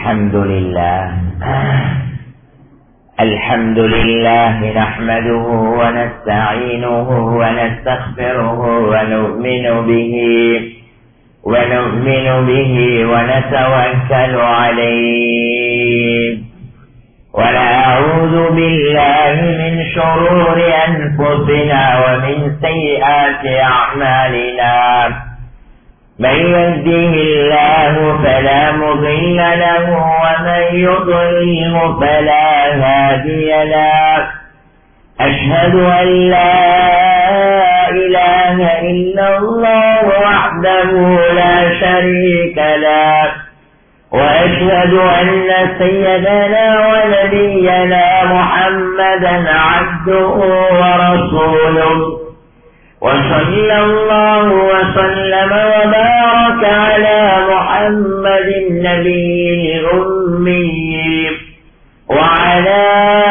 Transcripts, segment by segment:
الحمد لله الحمد لله نحمده ونستعينه ونستغفره ونؤمن به ونؤمن به ونتوكل عليه ونعوذ بالله من شرور أنفسنا ومن سيئات أعمالنا من يهده الله فلا مضل له ومن يضلله فلا هادي له أشهد أن لا إله إلا الله وحده لا شريك له وأشهد أن سيدنا ونبينا محمدا عبده ورسوله وصلى الله وسلم وبارك على محمد النبي الأمي وعلى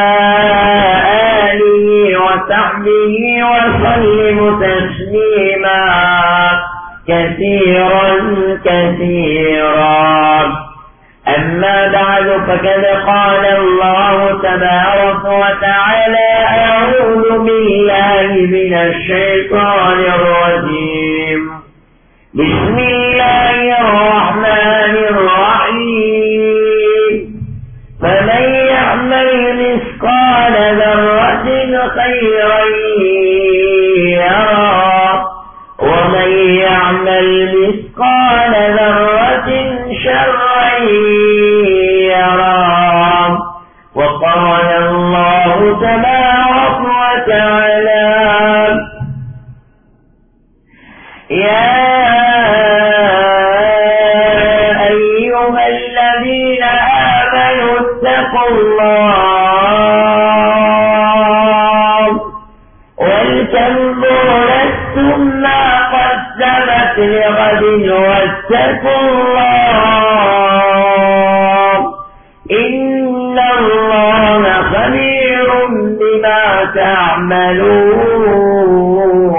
آله وصحبه وسلم تسليما كثيرا كثيرا أما بعد فقد قال الله تبارك وتعالى أعوذ بالله من الشيطان الرجيم بسم الله الرحمن الرحيم فمن يعمل مثقال ذرة خيرا يرى ومن يعمل مثقال ذرة شرا يرى وقال الله تبارك وتعالى يا أيها الذين آمنوا اتقوا الله ولتنظر نفس ما قدمت لغد واتقوا الله إن الله خبير بما تعملون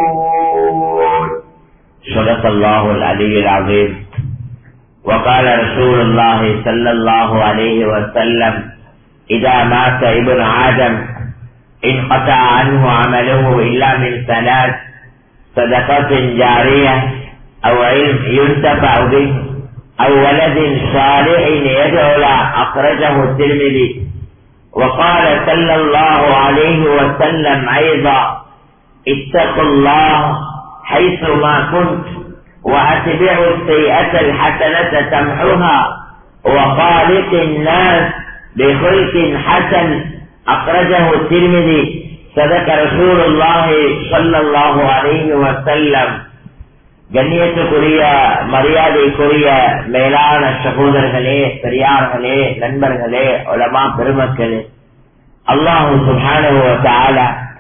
صدق الله العلي العظيم وقال رسول الله صلى الله عليه وسلم إذا مات ابن آدم انقطع عنه عمله إلا من ثلاث صدقة جارية أو علم ينتفع به أو ولد صالح يدعو له أخرجه الترمذي وقال صلى الله عليه وسلم أيضا اتقوا الله حيث ما كنت وأتبعوا السيئة الحسنة تمحوها وخالق الناس بخلق حسن أخرجه الترمذي صدق رسول الله صلى الله عليه وسلم கண்ணியத்துக்குரிய மரியாதைக்குரிய மேலான சகோதரர்களே பெரியார்களே நண்பர்களே உலமா பெருமக்களே அல்லாஹு சுபானுவ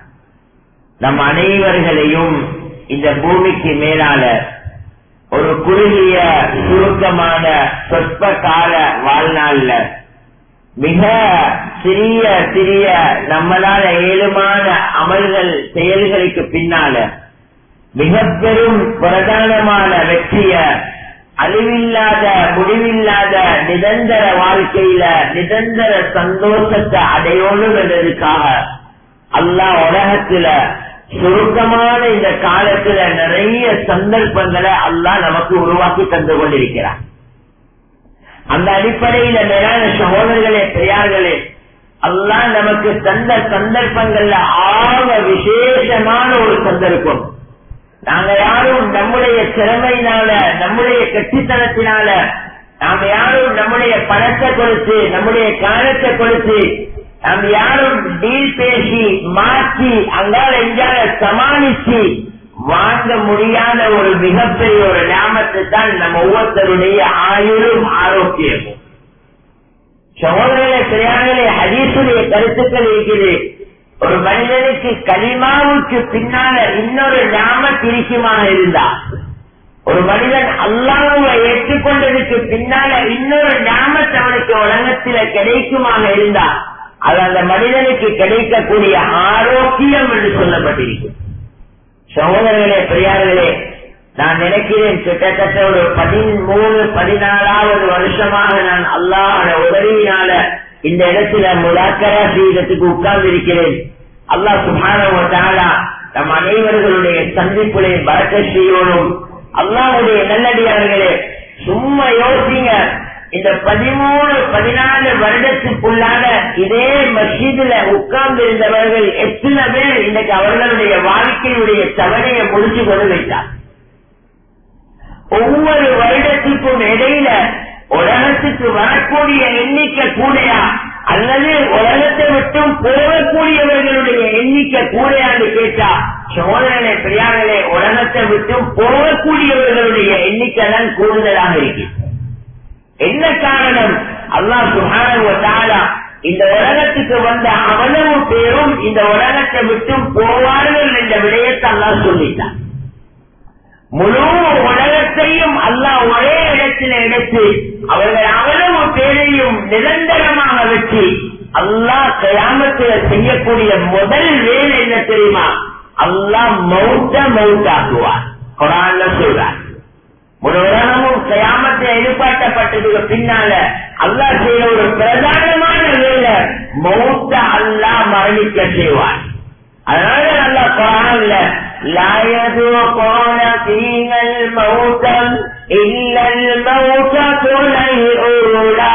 நம் அனைவர்களையும் இந்த பூமிக்கு மேலால ஒரு குறுகிய சுருக்கமான சொற்ப கால வாழ்நாள்ல மிக சிறிய சிறிய நம்மளால ஏழுமான அமல்கள் செயல்களுக்கு பின்னால மிக பெரும் பிரதானமான வெற்றிய அழிவில்லாத முடிவில்லாத நிரந்தர வாழ்க்கையில நிரந்தர சந்தோஷத்தை அடையோடும் என்பதற்காக அல்லாஹ் உலகத்துல சுருக்கமான இந்த காலத்துல நிறைய சந்தர்ப்பங்களை அல்லாஹ் நமக்கு உருவாக்கி தந்து கொண்டிருக்கிறார் அந்த அடிப்படையில மேலான சகோதரர்களே பெரியார்களே அல்லாஹ் நமக்கு தந்த சந்தர்ப்பங்கள்ல ஆக விசேஷமான ஒரு சந்தர்ப்பம் நாங்க யாரும் நம்முடைய திறமையினால நம்முடைய கட்சித்தனத்தினால நாம் யாரும் நம்முடைய பணத்தை கொடுத்து நம்முடைய காலத்தை கொடுத்து நாம் யாரும் டீல் பேசி மாற்றி அங்கால எங்கால சமாளிச்சு வாங்க முடியாத ஒரு மிகப்பெரிய ஒரு ஞாபகத்தை தான் நம்ம ஒவ்வொருத்தருடைய ஆயுளும் ஆரோக்கியமும் சகோதரர்களே பெரியார்களே ஹதீசுடைய கருத்துக்கள் இருக்கிறது ஒரு மனிதனுக்கு கலிமாவுக்கு பின்னால இன்னொரு ஞாபகம் இருக்குமாக இருந்தா ஒரு மனிதன் அல்லாஹுவை ஏற்றுக்கொண்டதுக்கு பின்னால இன்னொரு ஞாபகத்தை அவனுக்கு உலகத்தில கிடைக்குமாக இருந்தா அது அந்த மனிதனுக்கு கிடைக்கக்கூடிய ஆரோக்கியம் என்று சொல்லப்பட்டிருக்கு சகோதரர்களே பெரியார்களே நான் நினைக்கிறேன் கிட்டத்தட்ட ஒரு பதிமூணு பதினாலாவது வருஷமாக நான் அல்லாஹோட இந்த இடத்துல முலாக்கரா செய்யறதுக்கு உட்கார்ந்து இருக்கிறேன் அல்லாஹ் சுபான நம் அனைவர்களுடைய சந்திப்புகளை பறக்க செய்யணும் அல்லாவுடைய நல்லடியார்களே சும்மா யோசிங்க இந்த பதிமூணு பதினாலு வருடத்துக்குள்ளான இதே மசீதுல உட்கார்ந்து இருந்தவர்கள் எத்தனை பேர் இன்னைக்கு அவர்களுடைய வாழ்க்கையுடைய தவணையை முடிச்சு கொண்டு வைத்தார் ஒவ்வொரு வருடத்துக்கும் இடையில உலகத்துக்கு வரக்கூடிய எண்ணிக்கை கூடையா அல்லது உலகத்தை விட்டும் போகக்கூடியவர்களுடைய எண்ணிக்கை கூடையான்னு கேட்டா சோதனை பெரியார்களே உலகத்தை விட்டும் போகக்கூடியவர்களுடைய எண்ணிக்கை தான் கூடுதலாக இருக்கு என்ன காரணம் அல்லாஹ் சுகான இந்த உலகத்துக்கு வந்த அவ்வளவு பேரும் இந்த உலகத்தை விட்டும் போவார்கள் என்ற விடயத்தை அல்லாஹ் சொல்லிட்டான் முழு உலகத்தையும் அல்லாஹ் ஒரே இடத்தில் எடுத்து அவர்கள் அவ்வளவு பேரையும் நிரந்தரமாக வச்சு அல்லாஹ் கயாமத்தில் செய்யக்கூடிய முதல் வேலை என்ன தெரியுமா அல்லாஹ் மௌத்த மௌத்தாக்குவார் குரான்ல சொல்றார் முழு உலகமும் கயாமத்தில் எதிர்பார்க்கப்பட்டதுக்கு பின்னால அல்லாஹ் செய்ய ஒரு பிரதானமான வேலை மௌத்த அல்லாஹ் மரணிக்க செய்வார் அதனால நல்லா குரான்ல لا يذوقون فيها الموت إلا الموتة الأولى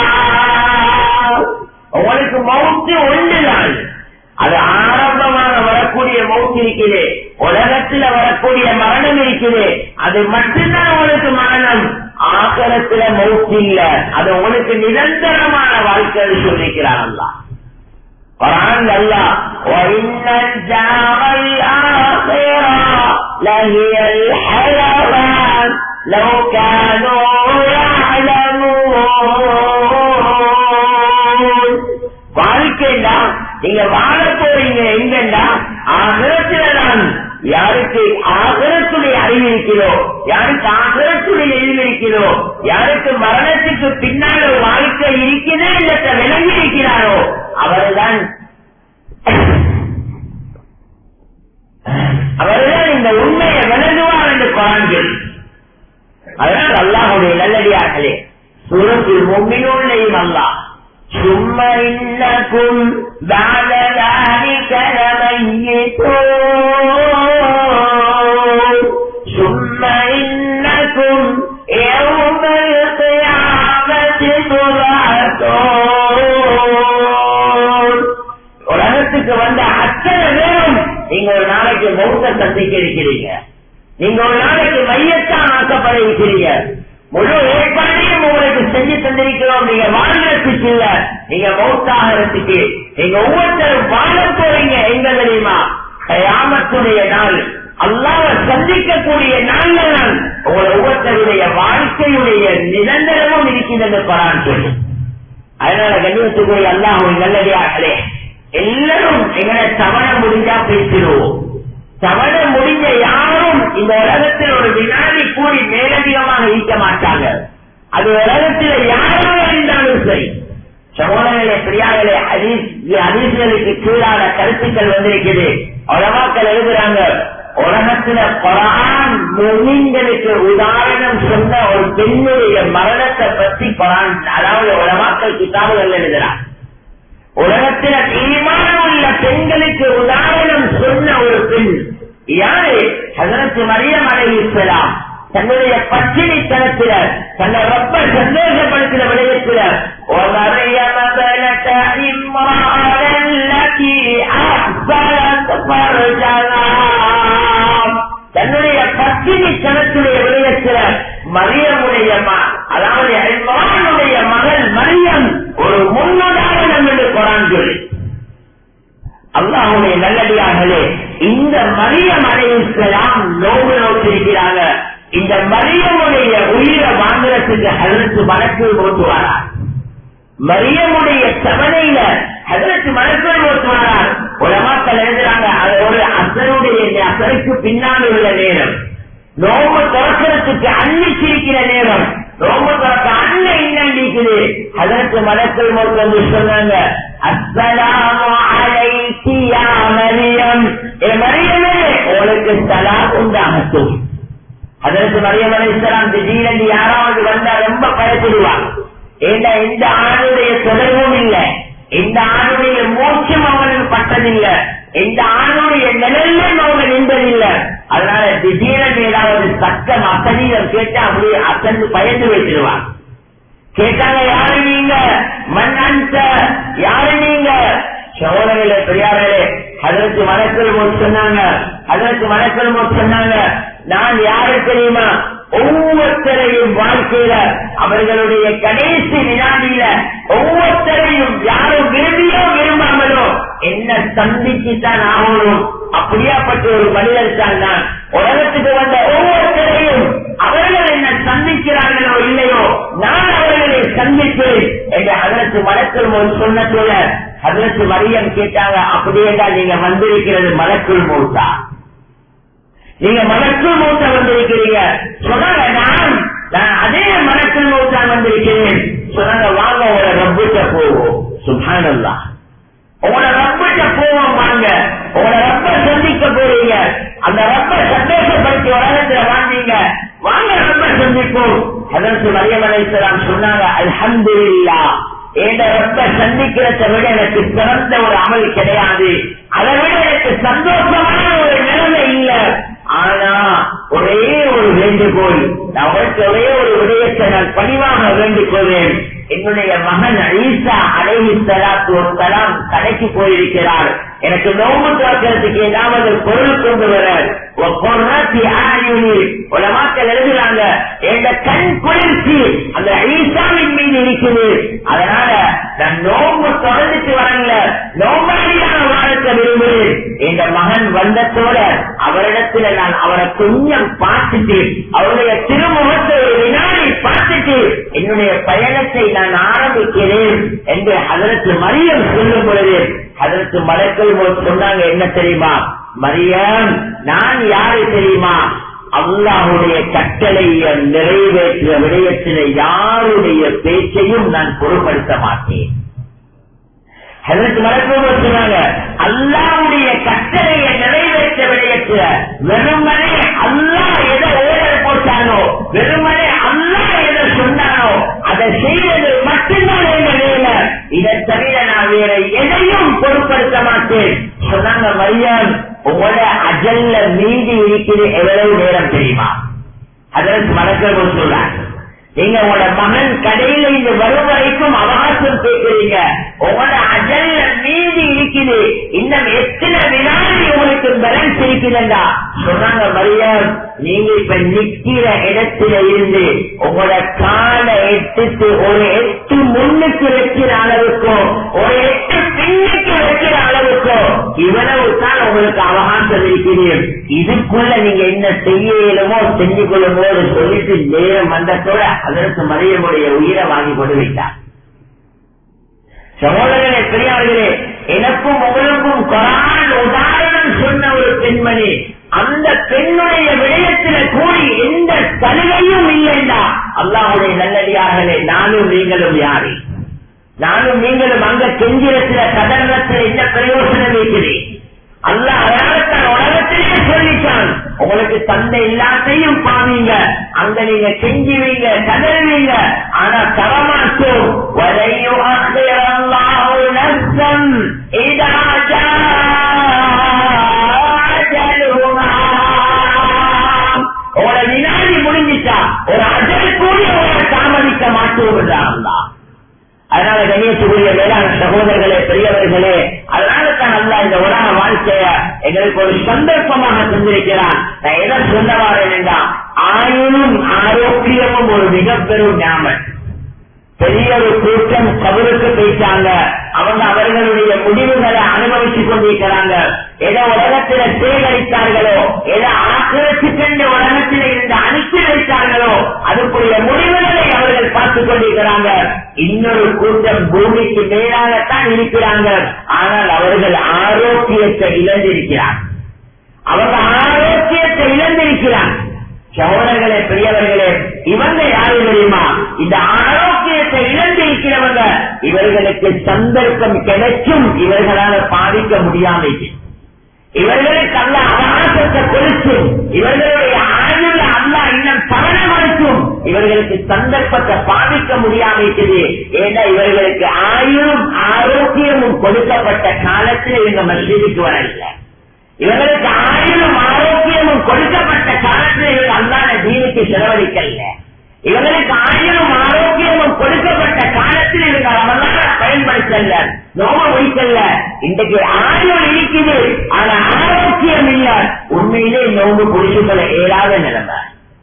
உங்களுக்கு மவுத்து ஒன்றுதான் அது ஆரம்பமாக வரக்கூடிய மவுத்து இருக்குது உலகத்துல வரக்கூடிய மரணம் இருக்குது அது மட்டும்தான் உங்களுக்கு மரணம் ஆகரத்துல மவுத்து இல்ல அது உங்களுக்கு நிரந்தரமான வாழ்க்கை சொல்லிக்கிறான் அல்லா قرآن الله وإن الدار الآخرة لهي الحيوان لو كانوا يعلمون வாழ்க்கைண்டா நீங்க வாழ போறீங்க எங்கண்டா ஆகரத்துல தான் யாருக்கு ஆகரத்துடைய அறிவு இருக்கிறோ யாருக்கு ஆகரத்துடைய அறிவு இருக்கிறோ யாருக்கு மரணத்துக்கு பின்னால ஒரு வாழ்க்கை இருக்கிறதே இல்லத்தை விளங்கி இருக்கிறாரோ அவர்தான் அவர்தான் இந்த உண்மையை விளங்குவார் என்று குரான்கள் அதனால் அல்லாஹுடைய நல்லடியார்களே சூரத்தில் மும்மினூன்னையும் அல்லாஹ் ثم إنكم بعد ذلك لميتون ثم إنكم يوم القيامة تبعثون உலகத்துக்கு வந்த அத்தனை பேரும் நீங்க ஒரு நாளைக்கு மௌத்த சந்திக்க இருக்கிறீங்க நீங்க ஒரு நாளைக்கு மையத்தான் ஆக்கப்பட இருக்கிறீங்க முழு ஏற்பாடையும் உங்களுக்கு செஞ்சு தந்திருக்கிறோம் நீங்க வாழ்றதுக்கு இல்ல நீங்க மௌத்தாகிறதுக்கு நீங்க ஒவ்வொருத்தரும் வாழ போறீங்க எங்க தெரியுமா கயாமத்துடைய நாள் அல்லாத சந்திக்கக்கூடிய நாள்ல தான் உங்களை ஒவ்வொருத்தருடைய வாழ்க்கையுடைய நிரந்தரமும் இருக்கின்றது பரான் சொல்லி அதனால கண்ணியத்துக்குரிய அல்லாஹுடைய நல்லடியார்களே எல்லாரும் எங்களை தவண முடிஞ்சா பேசிடுவோம் தவண முடிஞ்ச யாரும் இந்த உலகத்தில் ஒரு வினாடி கூடி மேலதிகமாக ஈட்ட மாட்டாங்க அது உலகத்தில் யாரும் இருந்தாலும் சரி சகோதரர்களே பிரியார்களே அதிசலுக்கு கீழான கருத்துக்கள் வந்திருக்குது உலமாக்கள் எழுதுறாங்க உலகத்துல கொரான் முனிங்களுக்கு உதாரணம் சொன்ன ஒரு பெண்ணுடைய மரணத்தை பற்றி கொரான் அதாவது உலமாக்கள் கிதாபுகள் எழுதுறாங்க உலகத்தில் ஈமானம் உள்ள பெண்களுக்கு உதாரணம் சொன்ன ஒரு பெண் யாரு அதற்கு மரியம் அடையிக்கலாம் தன்னுடைய பச்சினித்தனத்தில தன்னை ரொம்ப சந்தோஷப்படுத்தின விடயத்தில ومريم بنت عمران التي أحسنت فرجها தன்னுடைய பத்தினி தனத்துடைய விடயத்தில மரியமுடைய அதாவது இம்ரானுடைய மகள் மரியம் ஒரு முன்னுதாரணம் என்று குரான் சொல்லி அல்லாஹுடைய நல்லடியார்களே இந்த மரியம் அடையலாம் நோவு நோக்கியிருக்கிறாங்க இந்த மரியமுடைய உயிரை வாங்குறதுக்கு அதற்கு வழக்கு ஓட்டுவாரா மரியமுடைய தவணையில அதற்கு மனசில் ஓட்டுவாரார் உலமாக்கள் எழுதுறாங்க அது ஒரு அசருடைய அசருக்கு பின்னால் உள்ள நேரம் நோம்பு துறக்கிறதுக்கு அன்னிச்சிருக்கிற நேரம் நோம்பு துறக்க அண்ணன் இன்னும் நிற்குது அதற்கு மனசில் வந்து சொன்னாங்க அஸ்ஸலாமு அலைக்கி யா மரியம் ஏ மரியமே உங்களுக்கு சலாம் உண்டாகட்டும் அதற்கு மரியம் அலைஹிஸ்ஸலாம் திடீரென்று யாராவது வந்தா ரொம்ப பயப்படுவாங்க ஏன்னா எந்த ஆணுடைய தொடர்பும் இல்ல எந்த ஆணுடைய மூச்சும் அவங்களுக்கு பட்டதில்லை எந்த ஆணுடைய நிழலும் அவங்க நின்றதில்லை அதனால திடீரென ஏதாவது சட்டம் அசனீதம் கேட்டா அப்படியே அசந்து பயந்து வைத்திருவாங்க கேட்டாங்க யாரு நீங்க மண் அன்ச யாரு நீங்க சோழர்களே பெரியார்களே அதற்கு மலக்கல் போது சொன்னாங்க அதற்கு மலக்கல் போது சொன்னாங்க நான் யாரு தெரியுமா ஒவ்வொருத்தரையும் வாழ்க்கையில அவர்களுடைய கடைசி வினாடியில ஒவ்வொருத்தரையும் யாரும் விரும்பியோ விரும்பாமலோ என்ன சந்திச்சுத்தான் ஆகணும் அப்படியாப்பட்ட ஒரு மனிதர் தான் நான் உலகத்துக்கு வந்த ஒவ்வொருத்தரையும் அவர்கள் என்ன சந்திக்கிறார்களோ இல்லையோ நான் அவர்களை சந்தித்தேன் என்று அதற்கு மலக்குள் போது சொன்ன சொல்ல அதற்கு மரியம் கேட்டாங்க அப்படியே தான் நீங்க வந்திருக்கிறது மலக்குள் மூத்தா நீங்க மலக்குள் மூத்த வந்திருக்கிறீங்க சொன்னாங்க நான் நான் அதே மலக்குள் மூத்தா வந்திருக்கிறேன் சொன்னாங்க வாங்க உங்களை ரப்பிட்ட போவோம் சுபானல்லா உங்களோட ரப்பிட்ட போவோம் வாங்க உங்களோட ரப்ப சந்திக்க போறீங்க அந்த ரப்ப சந்தோஷப்படுத்தி உலகத்துல வாழ்ந்தீங்க வாங்க ரப்ப சந்திப்போம் அதற்கு மரியமலைசலாம் சொன்னாங்க அல்ஹம்துலில்லா ஏத ரப்ப சந்திக்கிறத விட எனக்கு சிறந்த ஒரு அமல் கிடையாது அதை விட எனக்கு சந்தோஷமான ஒரு நிலைமை இல்ல ஆனா ஒரே ஒரு வேண்டுகோள் நான் உங்களுக்கு ஒரே ஒரு விடயத்தை நான் பணிவாக வேண்டிக்கொள்வேன் என்னுடைய மகன் ஈசா அலைஹி சலாத்து வசலாம் கடைக்கு போயிருக்கிறார் எனக்கு நோம்பு துறக்கிறதுக்கு ஏதாவது பொருள் கொண்டு வர உலமாக்கள் எழுதுறாங்க எந்த கண் குளிர்ச்சி அந்த ஈசாவின் மீது இருக்குது அதனால நான் நோம்பு தொடர்ந்துட்டு வரல நோம்பாடியான வாழ்க்கை விரும்புகிறேன் என்ற மகன் வந்ததோட அவரிடத்துல நான் அவரை கொஞ்சம் பார்த்துட்டு அவருடைய திருமுகத்தை ஒரு வினாடி பார்த்துட்டு என்னுடைய பயணத்தை நான் ஆரம்பிக்கிறேன் என்று அதற்கு மரியம் சொல்லும் பொழுது அதற்கு மலக்கள் சொன்னாங்க என்ன தெரியுமா மரியம் நான் யாரு தெரியுமா அல்லாஹுடைய கட்டளையை நிறைவேற்றிய விடயத்தில யாருடைய பேச்சையும் நான் பொருட்படுத்த மாட்டேன் அதற்கு மலக்குள் சொன்னாங்க அல்லாவுடைய கட்டளையை நிறைவேற்ற விடயத்துல வெறுமனே அல்லா எதை ஓடல் போட்டானோ வெறுமனே அல்லா எதை சொன்னானோ அதை செய்வது மட்டும்தான் எங்க வேலை இதை தவிர நான் வேற எதையும் பொருட்படுத்த மாட்டேன் சொன்னாங்க மரியான் உங்களோட அஜல்ல மீதி இருக்கிற எவ்வளவு நேரம் தெரியுமா அதற்கு மலக்கள் சொல்றாங்க நீங்க உங்களோட மகன் கடையில இங்க வரும் வரைக்கும் அவகாசம் கேட்கிறீங்க உங்களோட அஜல்ல மீதி இருக்குது இன்னும் எத்தனை வினாடி உங்களுக்கு பேலன்ஸ் இருக்குதுண்டா சொன்னாங்க மரியாதை நீங்க இப்ப நிக்கிற இடத்துல இருந்து உங்களோட காலை எட்டுக்கு ஒரு எட்டு முன்னுக்கு வைக்கிற அளவுக்கும் ஒரு எட்டு பின்னுக்கு வைக்கிற அளவுக்கும் இவ்வளவு தான் உங்களுக்கு அவகாசம் இருக்கிறீர்கள் இதுக்குள்ள நீங்க என்ன செய்ய இயலுமோ செஞ்சு கொள்ளும் போது சொல்லிட்டு நேரம் வந்ததோட அதற்கு மரியமுடைய உயிரை வாங்கி கொண்டு வைத்தார் சகோதரர்களே பெரியார்களே எனக்கும் உங்களுக்கும் கொரான் உதாரணம் சொன்ன ஒரு பெண்மணி அந்த பெண்ணுடைய விடயத்தில கூடி எந்த சலுகையும் இல்லைண்டா அல்லாவுடைய நல்லடியார்களே நானும் நீங்களும் யாரு நானும் நீங்களும் அங்க செஞ்சிடத்துல கதனத்தில் என்ன பிரயோசனம் இருக்கிறேன் அல்ல அதனால்தான் உலகத்திலே சொல்லிட்டான் உங்களுக்கு தந்தை எல்லாத்தையும் பாவீங்க அங்க நீங்க செஞ்சுவீங்க கதறுவீங்க ஆனா தரமாட்டோம் வரையும் நஷ்டம் உங்களோட வினாடி முடிஞ்சிட்டா ஒரு அஜல் கூடிய உங்களை தாமதிக்க மாட்டோம் அதனால கணியத்துக்குரிய மேலான சகோதரர்களே பெரியவர்களே அதனால தான் அல்ல இந்த உலக வாழ்க்கைய எங்களுக்கு ஒரு சந்தர்ப்பமாக தந்திருக்கிறான் நான் எதை சொல்ல வரேன் ஆயுளும் ஆரோக்கியமும் ஒரு மிக பெரும் ஞாபகம் பெரிய ஒரு கூட்டம் கபருக்கு போயிட்டாங்க அவங்க அவர்களுடைய முடிவுகளை அனுபவித்துக் கொண்டிருக்கிறாங்க எதை உலகத்தில சேகரித்தார்களோ எதை ஆக்கிரத்துக்கென்று உலகத்தில் இருந்து அனுப்பி வைத்தார்களோ அதுக்குரிய முடிவுகளை அவர்கள் பார்த்துக் கொண்டிருக்கிறாங்க இன்னொரு கூட்டம் பூமிக்கு மேலாகத்தான் இருக்கிறாங்க ஆனால் அவர்கள் ஆரோக்கியத்தை இழந்திருக்கிறார் அவங்க ஆரோக்கியத்தை இழந்திருக்கிறார் சகோதரர்களே பெரியவர்களே இவங்க யாரு தெரியுமா இந்த ஆரோக்கியத்தை இழந்திருக்கிறவங்க இவர்களுக்கு சந்தர்ப்பம் கிடைச்சும் இவர்களால் பாதிக்க முடியாமல் இவர்களுக்கு அல்ல அவகாசத்தை கொடுத்தும் இவர்களுடைய ஆயுள் அல்ல இன்னும் பலன மறுத்தும் இவர்களுக்கு சந்தர்ப்பத்தை பாதிக்க முடியாம இருக்குது ஏன்னா இவர்களுக்கு ஆயுளும் ஆரோக்கியமும் கொடுக்கப்பட்ட காலத்தில் இவங்க மஸ்ஜிதுக்கு வரல இவங்களுக்கு ஆயுளும் ஆரோக்கியமும் கொடுக்கப்பட்ட காலத்தில் இவங்க அல்லாத தீனுக்கு செலவழிக்கல இவங்களுக்கு ஆயுளும் ஆரோக்கியமும் கொடுக்கப்பட்ட காலத்தில் இவங்க ரமலான பயன்படுத்தல நோம ஒழிக்கல இன்றைக்கு ஆயுள் இருக்குது ஆனா ஆரோக்கியம் இல்ல உண்மையிலே நோம்பு புரிசுகளை ஏறாத நிலைமை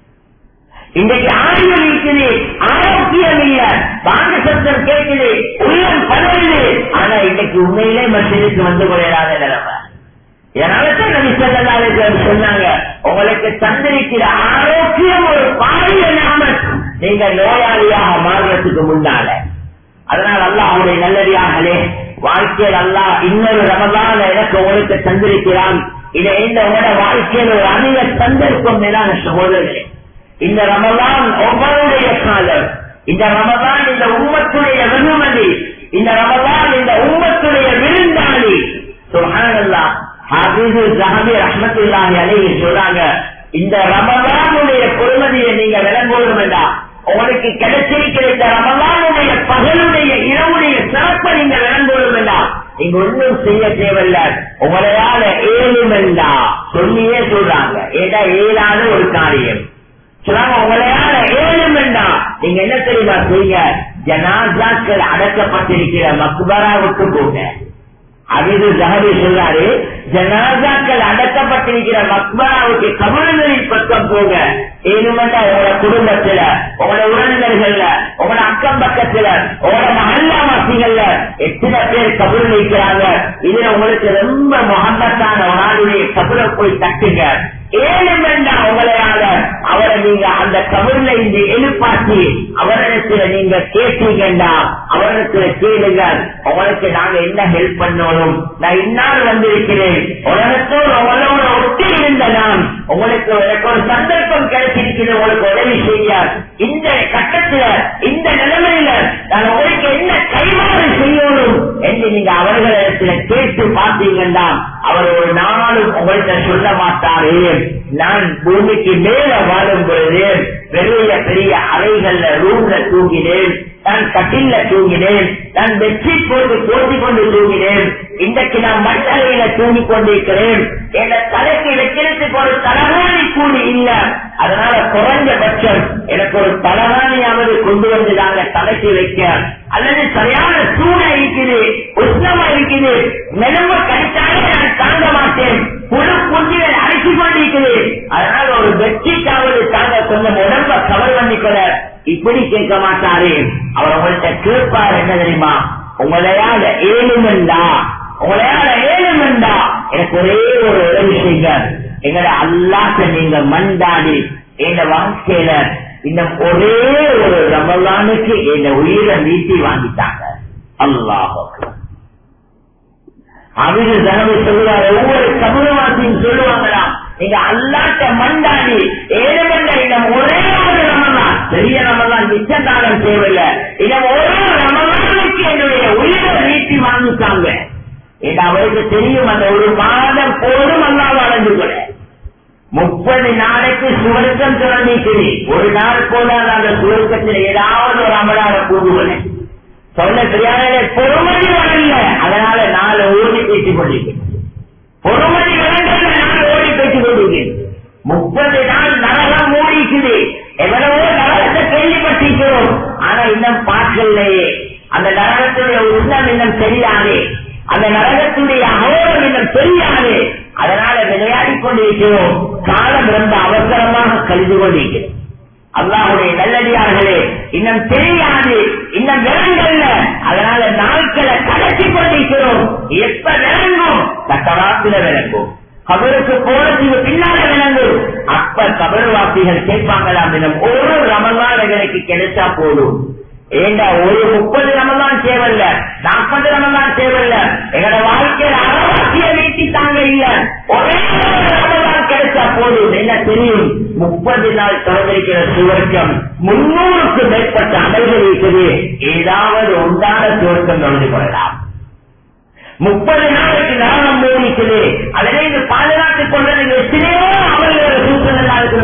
இன்றைக்கு ஆயுள் இருக்குது ஆரோக்கியம் இல்ல வாங்க சத்தம் கேட்குது உள்ளம் பதறுது ஆனா இன்னைக்கு உண்மையிலே மசிதுக்கு வந்து கொள்ளாத நிலைமை இதனாலதான் நபி ஸல்லல்லாஹு அலைஹி வஸல்லம் சொன்னாங்க உங்களுக்கு தந்திருக்கிற ஆரோக்கியம் ஒரு பாரிய நாமத் நீங்க நோயாளியாக மாறுறதுக்கு முன்னால அதனால் அல்லாஹ்வுடைய நல்லடியார்களே வாழ்க்கையில் அல்லாஹ் இன்னொரு ரமலான எனக்கு உங்களுக்கு தந்திருக்கிறான் இதை இந்த உங்களோட வாழ்க்கையில் ஒரு அதிக சந்தர்ப்பம் மேலான சகோதரர்களே இந்த ரமலான் ஒவ்வொருடைய காலம் இந்த ரமலான் இந்த உம்மத்துடைய வெகுமதி இந்த ரமலான் இந்த உம்மத்துடைய விருந்தாளி சுஹானல்லா ஹாபிது ஜஹபி ரஹமத்துல்லாஹி அலைஹி சொல்றாங்க இந்த ரமலானுடைய பொறுமதியை நீங்க விளங்குவது வேண்டாம் உங்களுக்கு கிடைச்சிருக்கிற இந்த ரமலானுடைய பகலுடைய இரவுடைய சிறப்பை நீங்க விளங்குவது வேண்டாம் நீங்க ஒன்றும் செய்ய தேவையில்ல உங்களால ஏழுமெண்டா சொல்லியே சொல்றாங்க ஏதா ஏழாத ஒரு காரியம் சொல்றாங்க உங்களால ஏழுமெண்டா நீங்க என்ன தெரியுமா செய்ய ஜனாசாக்கள் அடக்கப்பட்டிருக்கிற மக்பராவுக்கு போங்க அபிது ஜஹபி சொல்றாரு ஜனாசாக்கள் அடக்கப்பட்டிருக்கிற மக்பராவுக்கு கமலங்களின் பக்கம் போக ஏழுமண்டா உங்களோட குடும்பத்துல உங்களோட உறவினர்கள்ல உங்களோட அக்கம் பக்கத்துல உங்களோட மகல்லாவாசிகள்ல எத்தனை பேர் கபூர் வைக்கிறாங்க இதுல உங்களுக்கு ரொம்ப முகமத்தான ஒரு ஆளுடைய கபூரை போய் தட்டுங்க ஏழு வேண்டா உங்களையால அவரை நீங்க அந்த கபூர்ல இந்த எழுப்பாட்டி அவரிடத்துல நீங்க கேட்டீங்கண்டா அவரிடத்துல கேளுங்க உங்களுக்கு நாங்க என்ன ஹெல்ப் பண்ணணும் நான் இன்னார் வந்திருக்கிறேன் உலகத்தோடு உங்களோட ஒட்டி இருந்த நான் உங்களுக்கு எனக்கு ஒரு சந்தர்ப்பம் கிடைச்சிருக்கிறது உங்களுக்கு உதவி செய்ய இந்த கட்டத்துல இந்த நிலைமையில நான் உங்களுக்கு என்ன கைமாறு செய்யணும் என்று நீங்க அவர்களிடத்துல கேட்டு பார்த்தீங்கன்னா அவர் ஒரு நாளும் உங்கள்கிட்ட சொல்ல மாட்டாரு நான் பூமிக்கு மேல வாழும் பொழுது பெரிய பெரிய அறைகள்ல ரூம்ல தூங்கினேன் நான் கட்டில தூங்கினேன் நான் வெற்றி போட்டு தோண்டி கொண்டு தூங்கினேன் இன்றைக்கு நான் மண்ணறையில தூங்கி கொண்டிருக்கிறேன் என் தலைக்கு வைக்கிறதுக்கு ஒரு தலகாணி கூலி இல்ல அதனால குறைஞ்சபட்சம் எனக்கு ஒரு தலகாணியாவது கொண்டு வந்து நாங்க தலைக்கு வைக்க அல்லது சரியான சூட இருக்குது உஷ்ணமா இருக்குது மெலம்ப கடித்தாலே நான் தாங்க மாட்டேன் புழு குஞ்சுகள் அடிச்சு கொண்டிருக்குது அதனால ஒரு வெற்றிக்காவது தாங்க கொஞ்சம் உடம்ப கவர் பண்ணிக்கொள்ள இப்படி கேட்க மாட்டாரு அவர் உங்கள்கிட்ட கேட்பார் என்ன தெரியுமா உங்களையால ஏழுமெண்டா உங்களையால ஏழுமெண்டா எனக்கு ஒரே ஒரு உதவி செய்யுங்க எங்கட அல்லாட்ட நீங்க மண்டாடி எங்க வாழ்க்கையில இன்னும் ஒரே ஒரு ரமலானுக்கு எங்க உயிரை நீட்டி வாங்கிட்டாங்க அல்லாஹ் அவிது தனவு சொல்லுவார் ஒவ்வொரு சமூகவாசியும் சொல்லுவாங்களா நீங்க அல்லாட்ட மண்டாடி ஏழு மண்டா இடம் ஒரே ஒரு ரமலான் பெரிய ரமலான் மிச்ச காலம் தேவையில்லை இடம் ஒரே ரமலானுக்கு என்னுடைய உயிரை நீட்டி வாங்கிட்டாங்க இது அவருக்கு தெரியும் அந்த ஒரு மாதம் போதும் அல்லா வளர்ந்து கொள்ள முப்பது நாளைக்கு சுவர்க்கம் திறந்திருக்கிறேன் ஒரு நாள் போல அந்த சுவர்க்கத்தில் ஏதாவது ஒரு அமலாக கூடுவனேன் சொல்ல தெரியாத பொறுமதி வரல அதனால நாலு ஓடி பேசிக் கொண்டிருக்கேன் பொறுமதி வரல நாலு ஓடி பேசிக் கொண்டிருக்கேன் முப்பது நாள் நரகம் மூடிக்குது எவ்வளவோ நரகத்தை கேள்விப்பட்டிருக்கிறோம் ஆனா இன்னும் பார்க்கலையே அந்த நரகத்துடைய உண்டம் இன்னும் தெரியாது அந்த நரகத்துடைய அகோரம் இன்னும் தெரியாது அதனால விளையாடி கொண்டிருக்கிறோம் காலம் ரொம்ப அவசரமாக கழிந்து கொண்டிருக்கிறோம் அல்லாஹுடைய நல்லடியார்களே இன்னும் தெரியாது இன்னும் விளங்கல்ல அதனால நாட்களை கடத்தி கொண்டிருக்கிறோம் எப்ப விளங்கும் தக்கவாத்துல விளங்கும் கபருக்கு போறதுக்கு பின்னால விளங்கும் அப்ப கபர்வாசிகள் கேட்பாங்களாம் தினம் ஒரு ரமலான் எங்களுக்கு கிடைச்சா போதும் ஏண்டா ஒரு முப்பது ரமலான் தேவையில்ல நாற்பது ரமலான் தேவையில்ல எங்களோட வாழ்க்கையில அறவாசிய வீட்டி தாங்க இல்ல ஒரே ஒரு ரமலான் கிடைச்சா போதும் என்ன தெரியும் முப்பது நாள் திறந்திருக்கிற சுவர்க்கம் முன்னூறுக்கு மேற்பட்ட அமல்கள் இருக்குது ஏதாவது உண்டான சுவர்க்கம் தொடர்ந்து கொள்ளலாம் முப்பது நாளைக்கு நரகம் மூடிக்குது அதிலே இந்த பாதுகாத்துக் கொண்டது எத்தனையோ அமல்களை சூழ்நிலை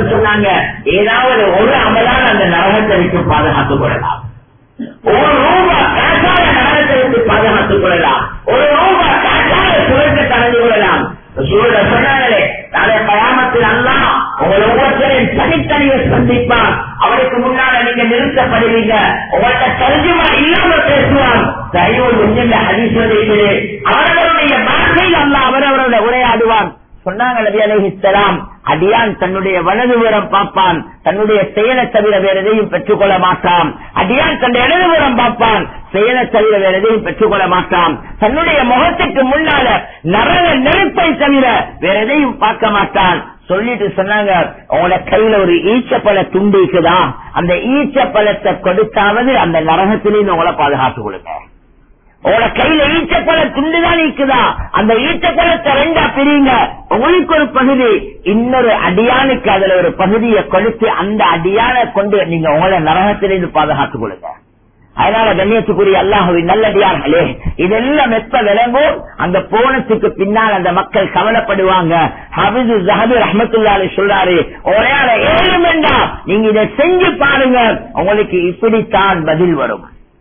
சொன்னாங்க ஏதாவது ஒரு அமலால் அந்த நரகத்தை விட்டு பாதுகாத்துக் கொள்ளலாம் ஒரு ரூபாய் காசால நரகத்தை விட்டு பாதுகாத்துக் கொள்ளலாம் ஒரு ரூபாய் காசால சுழற்சி கலந்து கொள்ளலாம் சூழல சொன்னாங்களே நாளை கயாமத்தில் அல்லா உங்களை ஒவ்வொருத்தரையும் தனித்தனியை சந்திப்பான் அவருக்கு முன்னால நீங்க நிறுத்தப்படுவீங்க உங்கள்ட்ட தர்ஜுமா இல்லாம பேசுவான் தயவு எங்கெந்த ஹரிசுவதைகளே அவரவருடைய பாஷையில் அல்ல அவரவரோட உரையாடுவான் சொன்னாங்க நபி அலைஹிஸ்ஸலாம் அடியான் தன்னுடைய வலதுபுறம் பார்ப்பான் தன்னுடைய செயலை தவிர வேற எதையும் பெற்றுக்கொள்ள மாட்டான் அடியான் தன்னுடைய இடதுபுறம் பார்ப்பான் செயலை தவிர வேற எதையும் பெற்றுக்கொள்ள மாட்டான் தன்னுடைய முகத்துக்கு முன்னால நரக நெருப்பை தவிர வேற எதையும் பார்க்க மாட்டான் சொல்லிட்டு சொன்னாங்க உங்களோட கையில ஒரு ஈச்சப்பழ துண்டு இருக்குதா அந்த ஈச்சப்பழத்தை கொடுத்தாவது அந்த நரகத்திலேருந்து உங்களை பாதுகாத்துக் கொடுங்க உங்களோட கையில ஈச்சப்பழ துண்டுதான் இருக்குதா அந்த ஈச்சப்பழத்தை ரெண்டா பிரிங்க உங்களுக்கு ஒரு பகுதி இன்னொரு அடியானுக்கு அதுல ஒரு பகுதியை கொடுத்து அந்த அடியான கொண்டு நீங்க உங்களை நரகத்திலிருந்து பாதுகாத்துக் கொள்ளுங்க அதனால கண்ணியத்துக்குரிய அல்லாஹுவின் நல்லடியார்களே இதெல்லாம் எப்ப விளங்கும் அந்த போனத்துக்கு பின்னால் அந்த மக்கள் கவலைப்படுவாங்க ஹபிது ஜஹபி ரஹமத்துல்லாலே சொல்றாரு ஒரேயால ஏழும் வேண்டாம் நீங்க இதை செஞ்சு பாருங்க உங்களுக்கு இப்படித்தான் பதில் வரும்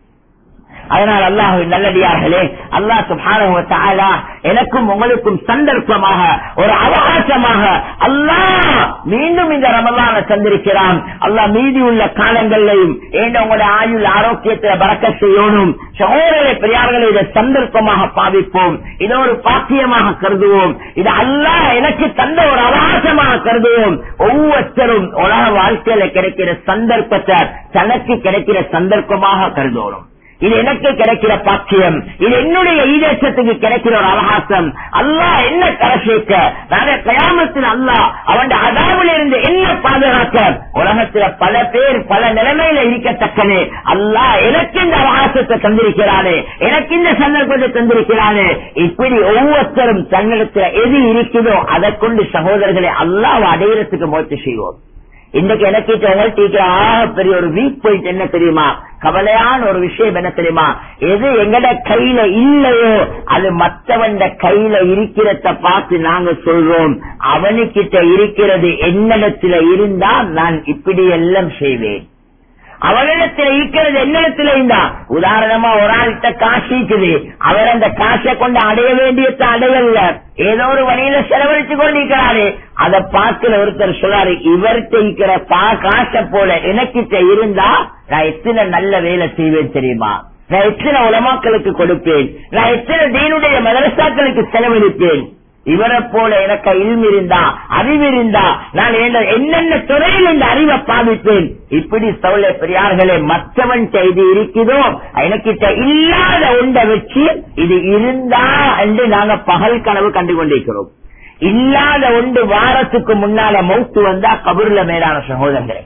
அதனால் அல்லாஹு நல்லடியார்களே அல்லாஹ் சுபான எனக்கும் உங்களுக்கும் சந்தர்ப்பமாக ஒரு அவகாசமாக அல்லாஹ் மீண்டும் இந்த ரமலான தந்திருக்கிறான் அல்லாஹ் மீதி உள்ள காலங்களையும் ஏண்ட உங்களுடைய ஆயுள் ஆரோக்கியத்தில் பறக்க செய்யணும் சகோதர பெரியார்களை இதை சந்தர்ப்பமாக பாவிப்போம் இதை ஒரு பாக்கியமாக கருதுவோம் இது அல்லாஹ் எனக்கு தந்த ஒரு அவகாசமாக கருதுவோம் ஒவ்வொருத்தரும் உலக வாழ்க்கையில கிடைக்கிற சந்தர்ப்பத்தை தனக்கு கிடைக்கிற சந்தர்ப்பமாக கருதுவோம் இது எனக்கு கிடைக்கிற பாக்கியம் இது என்னுடைய ஈதேசத்துக்கு கிடைக்கிற ஒரு அவகாசம் அல்லாஹ் என்ன கரை சேர்க்க நானே கயாமத்தில் அல்லாஹ் அவன் அதாவில் இருந்து என்ன பாதுகாக்க உலகத்துல பல பேர் பல நிலைமையில இருக்கத்தக்கனே அல்லாஹ் எனக்கு இந்த அவகாசத்தை தந்திருக்கிறானே எனக்கு இந்த சந்தர்ப்பத்தை தந்திருக்கிறானே இப்படி ஒவ்வொருத்தரும் தன்னிடத்துல எது இருக்குதோ அதை கொண்டு சகோதரர்களை அல்லாஹ் அடையிறதுக்கு முயற்சி செய்வோம் இன்னைக்கு எனக்கு உங்கள்கிட்ட ஆக பெரிய ஒரு வீக் பாயிண்ட் என்ன தெரியுமா கவலையான ஒரு விஷயம் என்ன தெரியுமா எது எங்கட கையில இல்லையோ அது மற்றவன் கையில இருக்கிறத பார்த்து நாங்க சொல்றோம் அவனுக்கிட்ட இருக்கிறது என்னிடத்துல இருந்தா நான் இப்படி எல்லாம் செய்வேன் அவனிடத்தில் இருக்கிறது என்னிடத்தில் இருந்தா உதாரணமா ஒரு ஆள்கிட்ட காசு இருக்குது அவர் அந்த காசை கொண்டு அடைய வேண்டியதை அடையல ஏதோ ஒரு வழியில செலவழிச்சு கொண்டிருக்கிறாரு அதை பார்க்கிற ஒருத்தர் சொல்றாரு இவர்கிட்ட இருக்கிற பா காசை போல எனக்கிட்ட இருந்தா நான் எத்தனை நல்ல வேலை செய்வேன் தெரியுமா நான் எத்தனை உலமாக்களுக்கு கொடுப்பேன் நான் எத்தனை தீனுடைய மதரசாக்களுக்கு செலவழிப்பேன் இவரை போல எனக்கு இல்மு இருந்தா அறிவு இருந்தா நான் என்னென்ன துறையில் இந்த அறிவை பாதிப்பேன் இப்படி சவுள பெரியார்களே மற்றவன் செய்து இருக்குதோ எனக்கிட்ட இல்லாத ஒன்றை வச்சு இது இருந்தா என்று நாங்க பகல் கனவு கண்டு கொண்டிருக்கிறோம் இல்லாத ஒன்று வாரத்துக்கு முன்னால மௌத்து வந்தா கபூர்ல மேலான சகோதரங்களே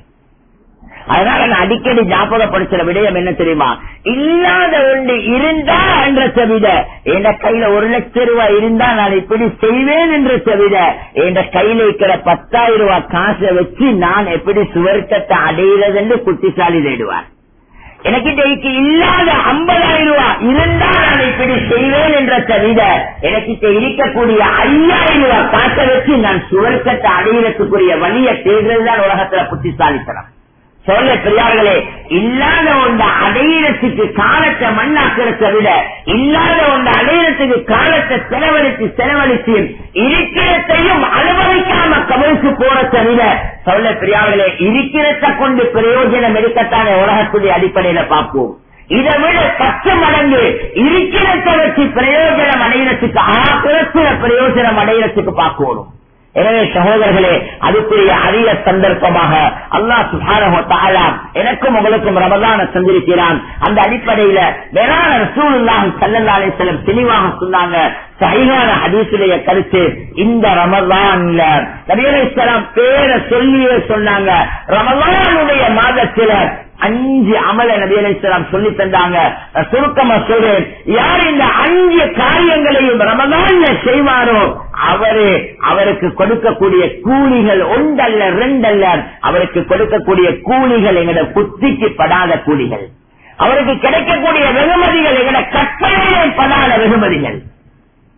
அதனால நான் அடிக்கடி ஞாபகப்படுத்துற விடயம் என்ன தெரியுமா இல்லாத ஒன்று இருந்தா என்ற தவிர என் கையில ஒரு லட்சம் ரூபாய் இருந்தா நான் இப்படி செய்வேன் என்ற தவிர என் கையில இருக்கிற பத்தாயிரம் ரூபாய் காசை வச்சு நான் எப்படி சுவர்க்கத்தை அடைகிறது என்று குட்டிசாலி தேடுவார் எனக்கிட்ட இல்லாத ஐம்பதாயிரம் ரூபாய் இருந்தா நான் இப்படி செய்வேன் என்ற தவிர எனக்கிட்ட இருக்கக்கூடிய ஐயாயிரம் ரூபாய் காசை வச்சு நான் சுவர்க்கத்தை அடையிறதுக்குரிய வழியை தேடுறதுதான் உலகத்துல புத்திசாலித்தனம் சொல்ல பெரியார்களே இல்லாத ஒன்று அடையிறத்துக்கு காலத்தை மண்ணாக்கிறத விட இல்லாத ஒன்று அடையிறத்துக்கு காலத்தை செலவழித்து செலவழித்து இருக்கிறதையும் அனுபவிக்காம கவலுக்கு போறத விட சொல்ல பெரியார்களே இருக்கிறத கொண்டு பிரயோஜனம் எடுக்கத்தானே உலகத்துடைய அடிப்படையில பார்ப்போம் இதை விட பத்து மடங்கு இருக்கிறத வச்சு பிரயோஜனம் அடையிறதுக்கு ஆக்கிரத்துல பிரயோஜனம் அடையிறதுக்கு பார்க்கணும் எனவே சகோதரர்களே அதுக்குரிய அரிய சந்தர்ப்பமாக அல்லாஹ் சுபாரா எனக்கும் உங்களுக்கும் ரமதான சந்திருக்கிறான் அந்த அடிப்படையில வேளாண் ரசூலுல்லாஹி சல்லல்லா அலிஸ்லம் தெளிவாக சொன்னாங்க சைகான ஹதீசுடைய கருத்து இந்த ரமலான்ல நபியலாம் பேரை சொல்லியே சொன்னாங்க ரமலானுடைய மாதத்தில அஞ்சு அமல நபியலாம் சொல்லி தந்தாங்க சுருக்கமா சொல்றேன் யார் இந்த அஞ்சு காரியங்களையும் ரமதான்ல செய்வாரோ அவரு அவருக்கு கொடுக்கக்கூடிய கூலிகள் ஒன்றல்ல ரெண்டல்ல அவருக்கு கொடுக்கக்கூடிய கூலிகள் எங்கட புத்திக்கு படாத கூலிகள் அவருக்கு கிடைக்கக்கூடிய வெகுமதிகள் எங்கட கற்பனையிலே படாத வெகுமதிகள்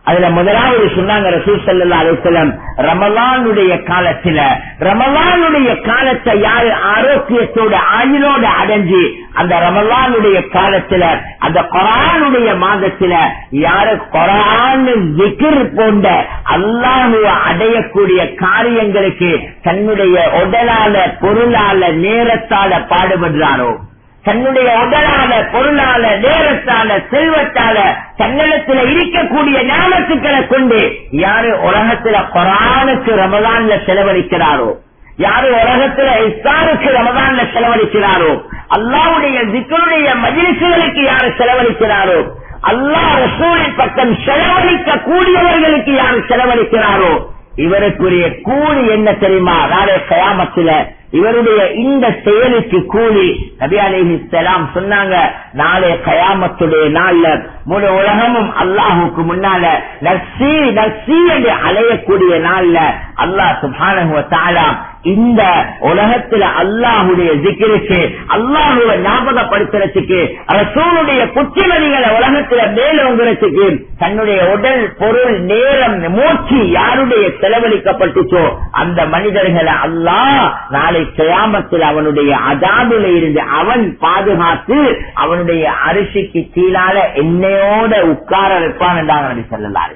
அதுல முதலாவது சொன்னாங்க ரசூல் சல்லா அலிஸ்லம் ரமலானுடைய காலத்துல ரமலானுடைய காலத்தை யாரு ஆரோக்கியத்தோட ஆயுளோட அடைஞ்சு அந்த ரமலானுடைய காலத்துல அந்த கொரானுடைய மாதத்துல யாரு கொரான் விக்கிர் போன்ற அல்லாஹுவ அடையக்கூடிய காரியங்களுக்கு தன்னுடைய உடலால பொருளால நேரத்தால பாடுபடுறாரோ தன்னுடைய உடலால பொருளால நேரத்தால செல்வத்தால தன்னலத்துல இருக்கக்கூடிய ஞானத்துக்களை கொண்டு யாரு உலகத்துல கொரானுக்கு ரமலான்ல செலவழிக்கிறாரோ யாரு உலகத்துல இஸ்லாமுக்கு ரமதான்ல செலவழிக்கிறாரோ அல்லாவுடைய திக்கருடைய மஜிலிசுகளுக்கு யாரு செலவழிக்கிறாரோ அல்லாஹ் ரசூலின் பக்கம் செலவழிக்க கூடியவர்களுக்கு யாரு செலவழிக்கிறாரோ இவருக்குரிய கூலி என்ன தெரியுமா நாளை கயாமத்துல இவருடைய இந்த செயலுக்கு கூலி நபி அலிஹி சலாம் சொன்னாங்க நாளை கயாமத்துடைய நாள்ல முழு உலகமும் அல்லாஹுக்கு முன்னால நர்சி நர்சி என்று அலையக்கூடிய நாள்ல அல்லாஹ் சுபானகுவ தாலா இந்த உலகத்துல அல்லாஹுடைய ஜிக்கிருக்கு அல்லாஹுவ ஞாபகப்படுத்துறதுக்கு ரசூலுடைய புத்திமதிகளை உலகத்துல மேலோங்கிறதுக்கு தன்னுடைய உடல் பொருள் நேரம் மூச்சு யாருடைய செலவழிக்கப்பட்டுச்சோ அந்த மனிதர்களை அல்லாஹ் நாளை கியாமத்தில் அவனுடைய அதாபில இருந்து அவன் பாதுகாத்து அவனுடைய அரிசிக்கு கீழால எண்ணெயோட உட்கார வைப்பான் என்றாங்க நபி சொல்லலாரு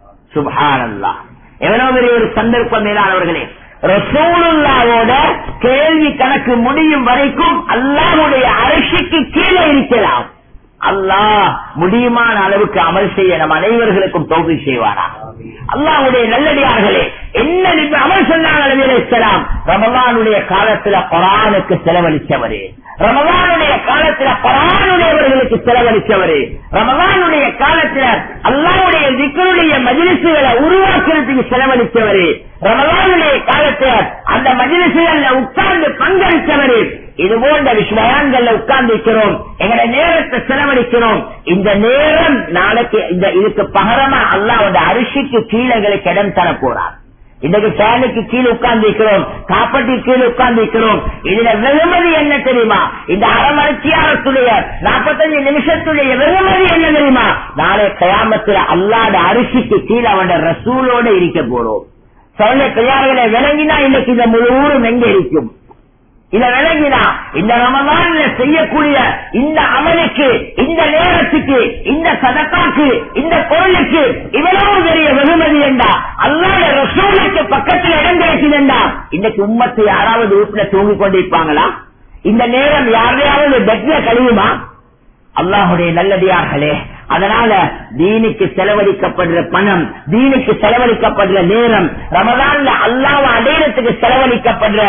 சுபான் அல்லா எவ்வளவு பெரிய ஒரு சந்தர்ப்பம் மேலானவர்களே ரசூலுல்லாவோட கேள்வி கணக்கு முடியும் வரைக்கும் அல்லாஹுடைய அரசிக்கு கீழே இருக்கலாம் அல்லாஹ் முடியுமான அளவுக்கு அமல் செய்ய நம் அனைவர்களுக்கும் தோல்வி செய்வாரா அல்லாஹுடைய நல்லடியார்களே என்ன நீங்க அமல் சொன்னாங்க ரமலானுடைய காலத்துல குரானுக்கு செலவழிச்சவரே ரமலானுடைய காலத்துல குரானுடையவர்களுக்கு செலவழிச்சவரு ரமலானுடைய காலத்துல அல்லாவுடைய திக்கருடைய மஜிலிசுகளை உருவாக்குறதுக்கு செலவழிச்சவரு ரமலானுடைய காலத்துல அந்த மஜிலிசுகள்ல உட்கார்ந்து பங்களிச்சவரு இது போன்ற விஷயங்கள்ல உட்கார்ந்து இருக்கிறோம் எங்களை நேரத்தை செலவழிக்கிறோம் இந்த நேரம் நாளைக்கு இந்த இதுக்கு பகரமா அல்லாவோட அரிசிக்கு கீழே எங்களுக்கு இடம் தர போறார் இன்னைக்கு ஃபேனுக்கு கீழே உட்கார்ந்து இருக்கிறோம் காப்பட்டி கீழே உட்கார்ந்து இருக்கிறோம் இதுல வெகுமதி என்ன தெரியுமா இந்த அரைமணிச்சியாரத்துடைய நாற்பத்தஞ்சு நிமிஷத்துடைய வெகுமதி என்ன தெரியுமா நாளை கயாமத்தில் அல்லாத அரிசிக்கு கீழே அவன் ரசூலோட இருக்க போறோம் சொல்ல பெரியார்களை விளங்கினா இன்னைக்கு இந்த முழு ஊரும் எங்க இருக்கும் இத விளங்கினா இந்த ரமதான்ல செய்யக்கூடிய இந்த அமலுக்கு இந்த நேரத்துக்கு இந்த சதக்காக்கு இந்த பொருளுக்கு இவ்வளவு பெரிய வெகுமதி என்றா அல்லாத ரசூலுக்கு பக்கத்தில் இடம் கிடைக்குதுண்டா இன்னைக்கு உம்மத்தை யாராவது வீட்டுல தூங்கிக் கொண்டிருப்பாங்களா இந்த நேரம் யாரையாவது பெட்ல கழியுமா அல்லாஹுடைய நல்லடியார்களே அதனால தீனுக்கு செலவழிக்கப்படுற பணம் தீனுக்கு செலவழிக்கப்படுற நேரம் ரமதான்ல அல்லாவ அடையறதுக்கு செலவழிக்கப்படுற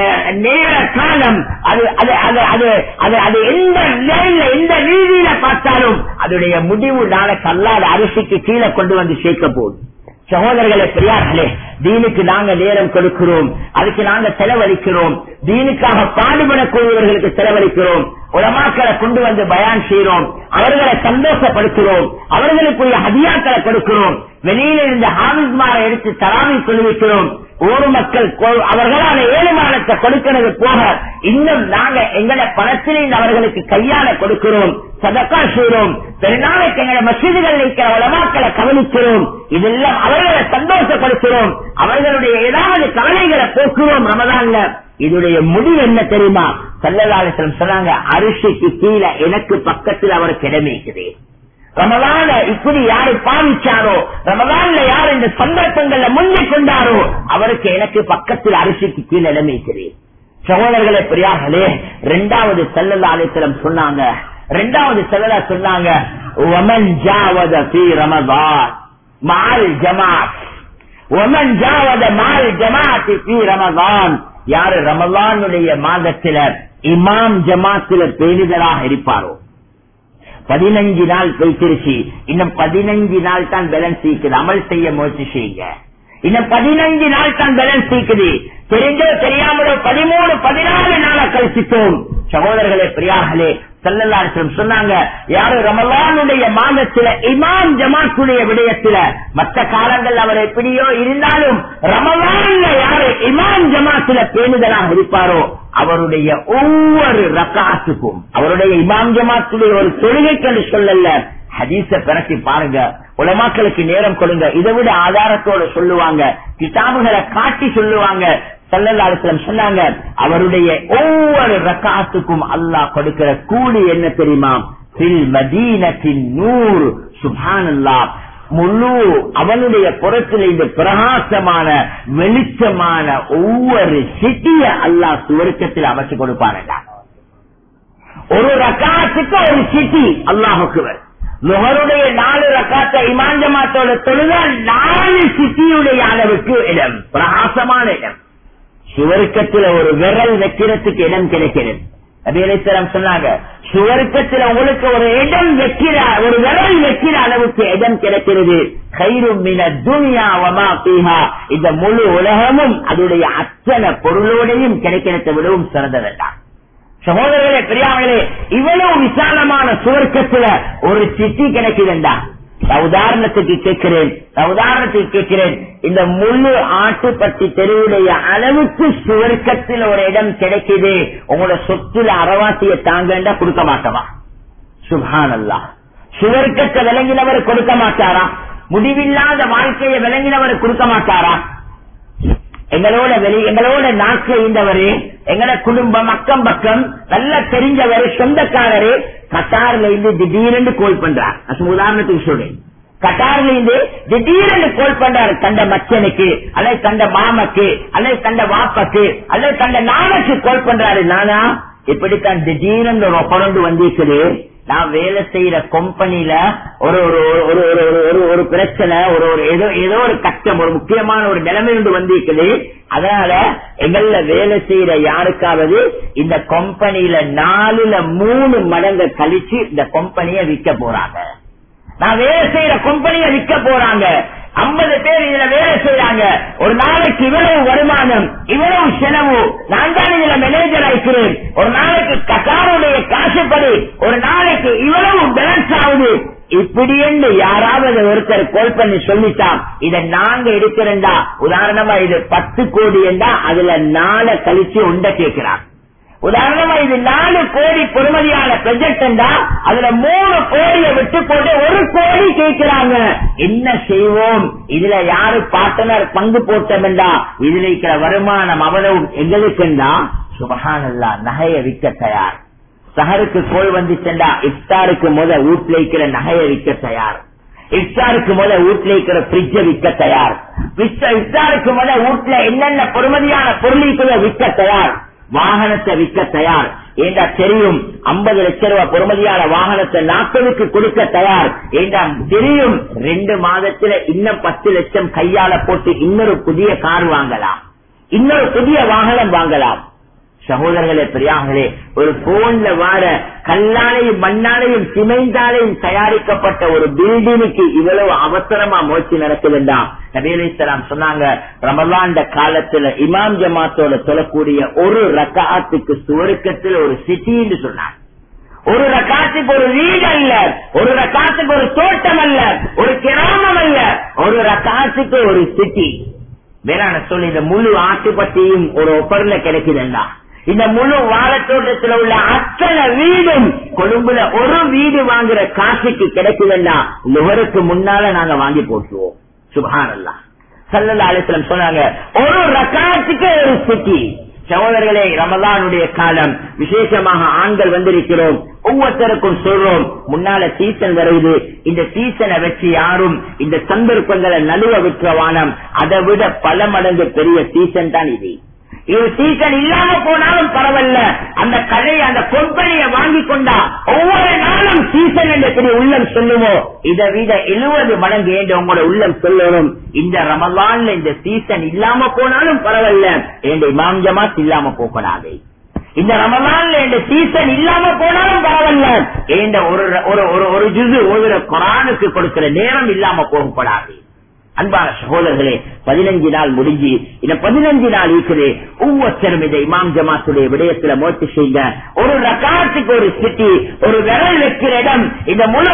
நேர காலம் அது அது அது அது அது அது எந்த லைன்ல எந்த ரீதியில பார்த்தாலும் அதனுடைய முடிவு நாளைக்கு அல்லாத அரிசிக்கு கீழே கொண்டு வந்து சேர்க்க போகுது சகோதரர்களே பெரியார்களே தீனுக்கு நாங்க நேரம் கொடுக்கிறோம் அதுக்கு நாங்க செலவழிக்கிறோம் தீனுக்காக பாடுபடக்கூடியவர்களுக்கு செலவழிக்கிறோம் உலமாக்களை கொண்டு வந்து பயான் செய்யறோம் அவர்களை சந்தோஷப்படுத்துகிறோம் அவர்களுக்குரிய ஹதியாக்களை கொடுக்கிறோம் வெளியில இருந்த ஹாமிஸ்மாரை எடுத்து தராமி சொல்லிவிக்கிறோம் ஊர் மக்கள் அவர்களால ஏழுமானத்தை கொடுக்கிறது போக இன்னும் நாங்க எங்களை பணத்திலிருந்து அவர்களுக்கு கையாள கொடுக்கிறோம் சதக்கா செய்கிறோம் பெருநாளைக்கு எங்களை மசீதுகள் இருக்கிற உலமாக்களை கவனிக்கிறோம் இதெல்லாம் அவர்களை சந்தோஷப்படுத்துகிறோம் அவர்களுடைய ஏதாவது கவலைகளை போக்குறோம் ரமதான்ல இதனுடைய முடிவு என்ன தெரியுமா சல்லதாலசனம் சொன்னாங்க அரிசிக்கு கீழே எனக்கு பக்கத்தில் அவருக்கு இடமேக்குது ரமலான இப்படி யாரு பாவிச்சாரோ ரமலான்ல யார் இந்த சந்தர்ப்பங்கள்ல முந்திக் கொண்டாரோ அவருக்கு எனக்கு பக்கத்தில் அரிசிக்கு கீழே இடமேக்கிறேன் சகோதரர்களே பெரியார்களே ரெண்டாவது செல்லல்லா அலித்தலம் சொன்னாங்க ரெண்டாவது செல்லலா சொன்னாங்க ஒமன் ஜாவத பி ரமதான் மால் ஜமாத் ஒமன் ஜாவத மால் ஜமாத் பி ரமதான் யாரு ரமலானுடைய மாதத்தில இமாம் ஜமாத்தில பேரிதராக இருப்பாரோ பதினஞ்சு நாள் போய்த்திருச்சு இன்னும் பதினஞ்சு நாள் தான் பேலன்ஸ் இருக்குது அமல் செய்ய முயற்சி செய்யுங்க இன்னும் பதினஞ்சு நாள் தான் பேலன்ஸ் இருக்குது தெரிஞ்சோ தெரியாமலோ பதிமூணு பதினாலு நாளா கழிச்சிட்டோம் சகோதரர்களே பிரியார்களே செல்லல்லாசம் சொன்னாங்க யாரு ரமலானுடைய மாதத்தில இமாம் ஜமாத்துடைய விடயத்தில மற்ற காலங்கள் அவர் எப்படியோ இருந்தாலும் ரமலான்ல யாரு இமாம் ஜமாத்துல பேணுதலாக இருப்பாரோ அவருடைய ஒவ்வொரு ரக்காத்துக்கும் அவருடைய இமாம் ஜமாத்துடைய ஒரு தொழுகைக்கு சொல்லல ஹதீச பிறக்கி பாருங்க உலமாக்களுக்கு நேரம் கொடுங்க இதை விட ஆதாரத்தோட சொல்லுவாங்க கிதாபுகளை காட்டி சொல்லுவாங்க சல்லல்லாஹு சொன்னாங்க அவருடைய ஒவ்வொரு ரக்காத்துக்கும் அல்லாஹ் கொடுக்கிற கூலி என்ன தெரியுமா பில் மதீனத்தின் நூறு சுபானல்லா முழு அவனுடைய புறத்தில் இந்த பிரகாசமான வெளிச்சமான ஒவ்வொரு சிட்டிய அல்லாஹ் சுவர்க்கத்தில் அமைச்சு கொடுப்பானடா ஒரு ரக்காத்துக்கு ஒரு சிட்டி அல்லாஹுக்குவர் நுகருடைய நாலு ரக்காத்த இமான் ஜமாத்தோட தொழுதால் நாலு சிட்டியுடைய அளவுக்கு இடம் பிரகாசமான இடம் சுவர்க்கத்தில் ஒரு விரல் வைக்கிறதுக்கு இடம் கிடைக்கிறது அபியலைத்தரம் சொன்னாங்க சுவர்க்கத்தில் உங்களுக்கு ஒரு இடம் வைக்கிற ஒரு விரல் வைக்கிற அளவுக்கு இடம் கிடைக்கிறது கயிறும் மின துனியா வமா பீஹா இந்த முழு உலகமும் அதனுடைய அத்தனை பொருளோடையும் கிடைக்கிறதை விடவும் சிறந்ததெல்லாம் சகோதரர்களே பெரியார்களே இவ்வளவு விசாலமான சுவர்க்கத்துல ஒரு சிட்டி கிடைக்குதுண்டா நான் உதாரணத்துக்கு கேட்கிறேன் நான் உதாரணத்துக்கு கேட்கிறேன் இந்த முழு ஆட்டுப்பட்டி தெருவுடைய அளவுக்கு சுவர்க்கத்தில் ஒரு இடம் கிடைக்குது உங்களோட சொத்துல அறவாசிய தாங்கண்டா கொடுக்க மாட்டவா சுபான் அல்லா சுவர்க்கத்தை விளங்கினவர் கொடுக்க மாட்டாரா முடிவில்லாத வாழ்க்கையை விளங்கினவர் கொடுக்க மாட்டாரா எங்களோட வெளி எங்களோட நாக்கு இருந்தவரு எங்களோட குடும்பம் அக்கம் பக்கம் நல்லா தெரிஞ்சவர் சொந்தக்காரரு கட்டார்ல இருந்து திடீரென்று கோல் பண்றார் அது உதாரணத்துக்கு சொல்றேன் கட்டார்ல இருந்து திடீரென்று கோல் பண்றாரு கண்ட மச்சனுக்கு அல்லது கண்ட மாமக்கு அல்லது கண்ட வாப்பக்கு அல்லது கண்ட நானுக்கு கோல் பண்றாரு நானா இப்படித்தான் திடீரென்று ஒரு ஒப்பரண்டு வந்திருக்குது நான் வேலை செய்யற கம்பெனில ஒரு ஒரு ஒரு ஒரு ஒரு ஒரு ஒரு பிரச்சனை ஒரு ஒரு ஏதோ ஏதோ ஒரு கஷ்டம் ஒரு முக்கியமான ஒரு நிலைமை ஒன்று வந்திருக்குது அதனால எங்கள்ல வேலை செய்யற யாருக்காவது இந்த கம்பெனில நாலுல மூணு மடங்கு கழிச்சு இந்த கம்பெனிய விற்க போறாங்க நான் வேலை செய்யற கம்பெனிய விற்க போறாங்க ஐம்பது பேர் இதுல வேலை செய்யறாங்க ஒரு நாளைக்கு இவ்வளவு வருமானம் இவ்வளவு செலவு நான் தான் இதுல மேனேஜர் ஆயிக்கிறேன் ஒரு நாளைக்கு கட்டாருடைய காசுப்படி ஒரு நாளைக்கு இவ்வளவு பேலன்ஸ் ஆகுது இப்படி என்று யாராவது ஒருத்தர் கோல் பண்ணி சொல்லிட்டான் இதை நாங்க எடுக்கிறேன்டா உதாரணமா இது பத்து கோடி என்றா அதுல நாளை கழிச்சு உண்ட கேட்கிறான் உதாரணமா இது நாலு கோடி பொறுமதியான ப்ரொஜெக்ட் அதுல மூணு கோடியை விட்டு போட்டு ஒரு கோடி கேட்கிறாங்க என்ன செய்வோம் இதுல யாரு பார்ட்னர் பங்கு போட்டோம்டா இதுல இருக்கிற வருமானம் அவ்வளவு எங்களுக்குண்டா சுபகானல்லா நகைய விற்க தயார் சஹருக்கு கோல் வந்துச்சண்டா இஃப்தாருக்கு முத வீட்டுல இருக்கிற நகைய விற்க தயார் இஃப்தாருக்கு முத வீட்டுல இருக்கிற பிரிட்ஜ விற்க தயார் இஃப்தாருக்கு முத வீட்டுல என்னென்ன பொறுமதியான பொருளுக்குள்ள விற்க தயார் வாகனத்தை விற்க தயார் ஏண்டா தெரியும் ஐம்பது லட்சம் ரூபாய் பொறுமதியான வாகனத்தை நாற்பதுக்கு கொடுக்க தயார் ஏண்டா தெரியும் ரெண்டு மாதத்துல இன்னும் பத்து லட்சம் கையால போட்டு இன்னொரு புதிய கார் வாங்கலாம் இன்னொரு புதிய வாகனம் வாங்கலாம் சகோதரர்களே பெரியார்களே ஒரு போன்ல வார கல்லாலையும் மண்ணாலையும் சிமைந்தாலையும் தயாரிக்கப்பட்ட ஒரு பில்டிங்குக்கு இவ்வளவு அவசரமா முயற்சி நடக்குதுண்டா நபீலாம் சொன்னாங்க ரமலாண்ட காலத்துல இமாம் ஜமாத்தோட சொல்லக்கூடிய ஒரு ரக்காத்துக்கு சுவருக்கத்தில் ஒரு சிட்டின்னு சொன்னாங்க ஒரு ரக்காத்துக்கு ஒரு வீடு அல்ல ஒரு ரக்காத்துக்கு ஒரு தோட்டம் அல்ல ஒரு கிராமம் அல்ல ஒரு ரக்காத்துக்கு ஒரு சிட்டி வேளாண் சொல்லி இந்த முழு ஆட்டுப்பட்டியும் ஒரு ஒப்பர்ல கிடைக்குதுண்டா இந்த முழு வாழத்தோட்டத்தில் உள்ள அத்தனை வீடும் கொழும்புல ஒரு வீடு வாங்குற காசுக்கு கிடைக்குதுன்னா நுகருக்கு முன்னால நாங்க வாங்கி போட்டுருவோம் சுபானல்லா சல்லல்லா அலிஸ்லம் சொன்னாங்க ஒரு ரக்காத்துக்கு ஒரு சிட்டி சகோதரர்களே ரமலானுடைய காலம் விசேஷமாக ஆண்கள் வந்திருக்கிறோம் ஒவ்வொருத்தருக்கும் சொல்றோம் முன்னால சீசன் வருது இந்த சீசனை வச்சு யாரும் இந்த சந்தர்ப்பங்களை நழுவ விட்டுறவானம் அதை விட பல மடங்கு பெரிய சீசன் தான் இது இது சீசன் இல்லாம போனாலும் பரவாயில்ல அந்த கடையை அந்த கொம்பனியை வாங்கி கொண்டா ஒவ்வொரு நாளும் சீசன் என்று எப்படி உள்ளம் சொல்லுவோம் இதை விட எழுபது மடங்கு என்று உங்களோட உள்ளம் சொல்லணும் இந்த ரமலான்ல இந்த சீசன் இல்லாம போனாலும் பரவாயில்ல என்று இமாம் ஜமாத் இல்லாம போகக்கூடாது இந்த ரமலான்ல இந்த சீசன் இல்லாம போனாலும் பரவாயில்ல இந்த ஒரு ஒரு ஒரு ஜுது ஒரு குரானுக்கு கொடுக்கிற நேரம் இல்லாம போகக்கூடாது அன்பான சகோதரர்களே பதினஞ்சு நாள் முடிஞ்சு இந்த பதினஞ்சு நாள் இருக்குது ஒவ்வொருத்தரும் இந்த இமாம் ஜமாத்துடைய விடயத்துல முயற்சி செய்யுங்க ஒரு ரகாத்துக்கு ஒரு சிட்டி ஒரு விரல் வைக்கிற இடம் இந்த முழு உலகமும்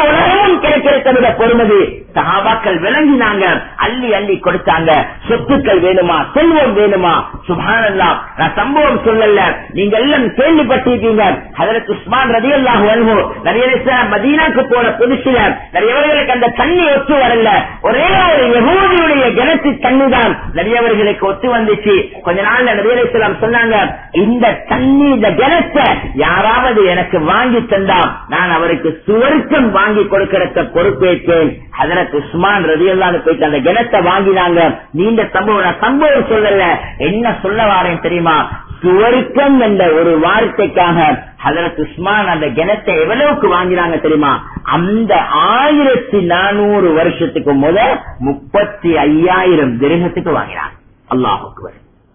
செல்வம் கிடைக்கிறத விட பொறுமதி சகாபாக்கள் விளங்கினாங்க அள்ளி அள்ளி கொடுத்தாங்க சொத்துக்கள் வேணுமா செல்வம் வேணுமா சுபானல்லா நான் சம்பவம் சொல்லல நீங்க எல்லாம் கேள்விப்பட்டிருக்கீங்க அதற்கு உஸ்மான் ரதி அல்லாஹ் வருவோம் நிறைய நேரம் மதீனாக்கு போன புதுசுல நிறையவர்களுக்கு அந்த தண்ணி ஒத்து வரல ஒரே ஒரு யகூதியுடைய கிணத்து தண்ணி தான் நிறையவர்களுக்கு ஒத்து வந்துச்சு கொஞ்ச நாள்ல நிறைய நேரம் சொன்னாங்க இந்த தண்ணி இந்த கிணத்தை யாராவது எனக்கு வாங்கி தந்தா நான் அவருக்கு சுவர்க்கம் வாங்கி கொடுக்கறத பொறுப்பேற்றேன் அதற்கு உஸ்மான் ரதி அல்லான்னு போயிட்டு அந்த கிணத்தை வாங்கினாங்க நீண்ட சம்பவம் நான் சம்பவம் சொல்லல என்ன சொல்ல வாரேன் தெரியுமா சுவர்க்கம் என்ற ஒரு வார்த்தைக்காக ஹதரத் உஸ்மான் அந்த கிணத்தை எவ்வளவுக்கு வாங்கினாங்க தெரியுமா அந்த ஆயிரத்தி நானூறு வருஷத்துக்கு முத முப்பத்தி ஐயாயிரம் திருகத்துக்கு வாங்கினாங்க அல்லாஹுக்கு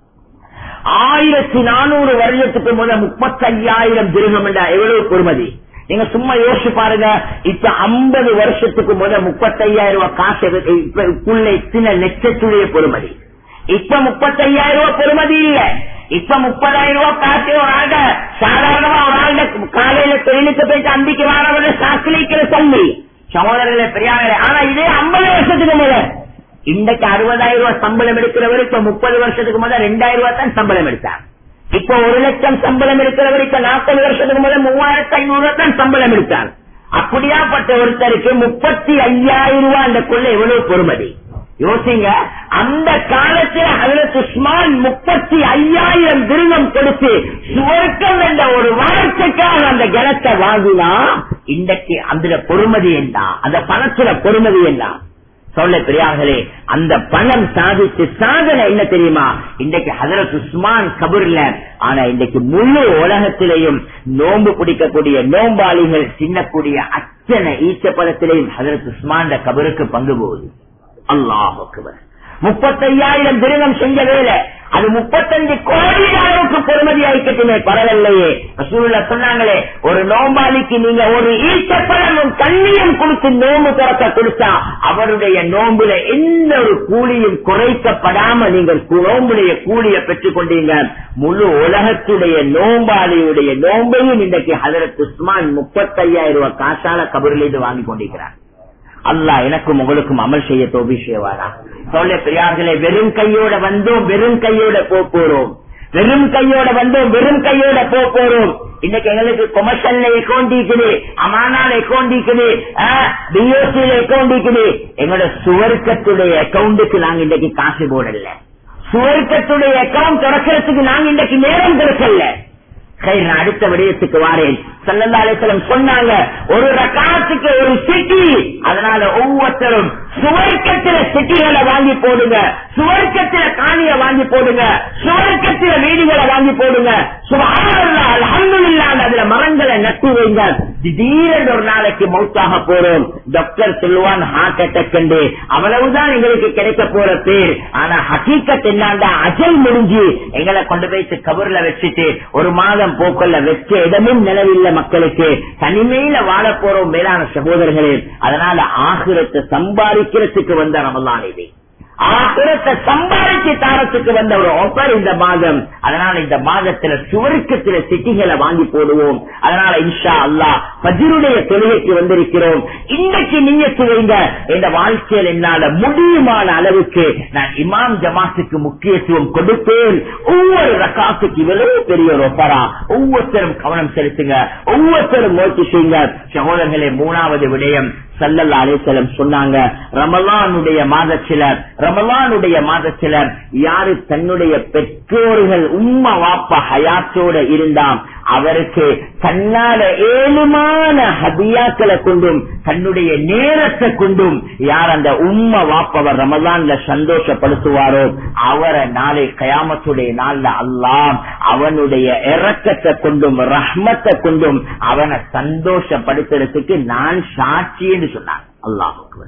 ஆயிரத்தி நானூறு வருஷத்துக்கு முத முப்பத்தி ஐயாயிரம் திருகம் என்ற எவ்வளவு பொறுமதி நீங்க சும்மா யோசிச்சு பாருங்க இப்ப ஐம்பது வருஷத்துக்கு முத முப்பத்தையாயிரம் ரூபாய் காசு எது- இப்ப உள்ள இத்தனை லட்சத்துடைய பொறுமதி இப்ப முப்பத்தையாயிரம் ரூபாய் பெருமதி இல்ல இப்ப முப்பதாயிரம் ரூபாய் காசு ஒரு ஆண்ட சாதாரணமா ஒரு ஆண்ட காலையில தொழிலுக்கு போயிட்டு அந்திக்கு வாரவர்கள் சாக்கிலிக்கிற தள்ளி சகோதரர்களே பெரியார்களே ஆனா இதே ஐம்பது வருஷத்துக்கு முதல் இன்றைக்கு அறுபதாயிரம் ரூபாய் சம்பளம் எடுக்கிறவர் இப்ப முப்பது வருஷத்துக்கு முதல் ரெண்டாயிரம் ரூபாய் தான் சம்பளம் எடுத்தார் இப்ப ஒரு லட்சம் சம்பளம் எடுக்கிறவர் இப்ப நாற்பது வருஷத்துக்கு முதல் மூவாயிரத்தி ஐநூறு ரூபாய் தான் சம்பளம் எடுத்தார் அப்படியாப்பட்ட ஒருத்தருக்கு முப்பத்தி ஐயாயிரம் ரூபாய் அந்த கொள்ள எவ்வளவு பொறுமதி யோசிங்க அந்த காலத்தில் ஹதரத் உஸ்மான் முப்பத்தி ஐயாயிரம் திருகம் கொடுத்து சுவர்க்கம் என்ற ஒரு வார்த்தைக்காக அந்த கிணத்தை வாங்கினா இன்றைக்கு அந்த பொறுமதி என்ன அந்த பணத்துல பொறுமதி என்ன சொல்ல பெரியார்களே அந்த பணம் சாதிச்சு சாதனை என்ன தெரியுமா இன்றைக்கு ஹதரத் உஸ்மான் கபூர்ல ஆனா இன்றைக்கு முழு உலகத்திலேயும் நோன்பு பிடிக்கக்கூடிய நோம்பாளிகள் சின்னக்கூடிய அத்தனை ஈச்சப்படத்திலேயும் ஹதரத் உஸ்மான் கபருக்கு பங்கு போகுது அல்லாஹ் முப்பத்தையாயிரம் திருகம் செஞ்ச வேலை அது முப்பத்தஞ்சு கோடி அளவுக்கு பெருமதி ஆயிக்கட்டுமே பரவாயில்லையே ரசூலுல்லாஹ் சொன்னாங்களே ஒரு நோம்பாளிக்கு நீங்க ஒரு ஈச்சப்பழமும் தண்ணியும் கொடுத்து நோம்பு திறக்க கொடுத்தா அவருடைய நோம்புல எந்த ஒரு கூலியும் குறைக்கப்படாம நீங்கள் கு- நோம்புடைய கூலியை பெற்றுக் கொண்டீங்க முழு உலகத்துடைய நோம்பாளியுடைய நோம்பையும் இன்றைக்கு ஹதரத் உஸ்மான் முப்பத்தையாயிரம் ரூபாய் காசால கபரிலிருந்து வாங்கி கொண்டிருக்கிறார் அல்லாஹ் எனக்கும் உங்களுக்கும் அமல் செய்ய தோபி செய்வாரா சொல்ல பெரியார்களே வெறும் கையோட வந்தோம் வெறும் கையோட போக போறோம் வெறும் கையோட வந்தோம் வெறும் கையோட போக போறோம் இன்னைக்கு எங்களுக்கு கொமர்ஷியல்ல அக்கௌண்ட் இருக்குது அமானால அக்கௌண்ட் இருக்குது பிஓசியில அக்கௌண்ட் இருக்குது எங்களோட சுவர்க்கத்துடைய அக்கௌண்ட்டுக்கு நாங்க இன்னைக்கு காசு போடல சுவர்க்கத்துடைய அக்கௌண்ட் திறக்கிறதுக்கு நாங்க இன்னைக்கு நேரம் கிடைக்கல சரி, நான் அடுத்த விடயத்துக்கு வாரேன் சல்லல்லாஹு சொன்னாங்க ஒரு ரகாத்துக்கு ஒரு சிட்டி அதனால ஒவ்வொருத்தரும் சுவர்க்கத்தில சிட்டிகளை வாங்கி போடுங்க சுவர்க்கத்தில காணிய வாங்கி போடுங்க சுவர்க்கத்தில வீடுகளை வாங்கி போடுங்க சுபஹானல்லாஹ் அல்ஹம்துலில்லாஹ் அதுல மரங்களை நட்டு வைங்க திடீரென்று ஒரு நாளைக்கு மௌத்தாக போறோம் டாக்டர் சொல்லுவான் ஹார்ட் அட்டாக் கண்டு அவ்வளவுதான் எங்களுக்கு கிடைக்க போற பேர் ஆனா ஹக்கீக்கத் என்னண்டா அஜல் முடிஞ்சு எங்களை கொண்டு போயிட்டு கபூர்ல வச்சுட்டு ஒரு மாதம் போக்கல்ல வச்ச இடமும் நிலவில்லை மக்களுக்கு தனிமையில வாழ போறோம் மேலான சகோதரர்களே அதனால ஆகிரத்தை சம்பாதிக்கிறதுக்கு வந்த ரமலான் இது ஆகிரத்தை சம்பாதிச்சு தாரத்துக்கு வந்த ஒரு ஆஃபர் இந்த மாதம் அதனால இந்த மாதத்துல சுவர்க்கத்தில சிட்டிகளை வாங்கி போடுவோம் அதனால இன்ஷா அல்லாஹ் பஜிருடைய தொழுகைக்கு வந்திருக்கிறோம் இன்னைக்கு நீயத்து வைங்க இந்த வாழ்க்கையில் என்னால முடியுமான அளவுக்கு நான் இமாம் ஜமாத்துக்கு முக்கியத்துவம் கொடுப்பேன் ஒவ்வொரு ரக்காத்துக்கு இவ்வளவு பெரிய ஒரு ஒப்பரா ஒவ்வொருத்தரும் கவனம் செலுத்துங்க ஒவ்வொருத்தரும் முயற்சி செய்யுங்க சகோதரர்களே மூணாவது விடயம் சல்லல்லா அலிசலம் சொன்னாங்க ரமலானுடைய மாதத்தில ரமலானுடைய மாதத்தில யாரு தன்னுடைய பெற்றோர்கள் உம்மா வாப்பா ஹயாத்தோட இருந்தாம் அவருக்கு தன்னால ஏழுமான ஹதியாக்களை கொண்டும் தன்னுடைய நேரத்தை கொண்டும் யார் அந்த உம்ம வாப்பவர் ரமலான்ல சந்தோஷப்படுத்துவாரோ அவரை நாளை கயாமத்துடைய நாள்ல அல்லாம் அவனுடைய இறக்கத்தை கொண்டும் ரஹ்மத்தை கொண்டும் அவனை சந்தோஷப்படுத்துறதுக்கு நான் சாட்சி என்று சொன்னான் அல்லாஹுக்கு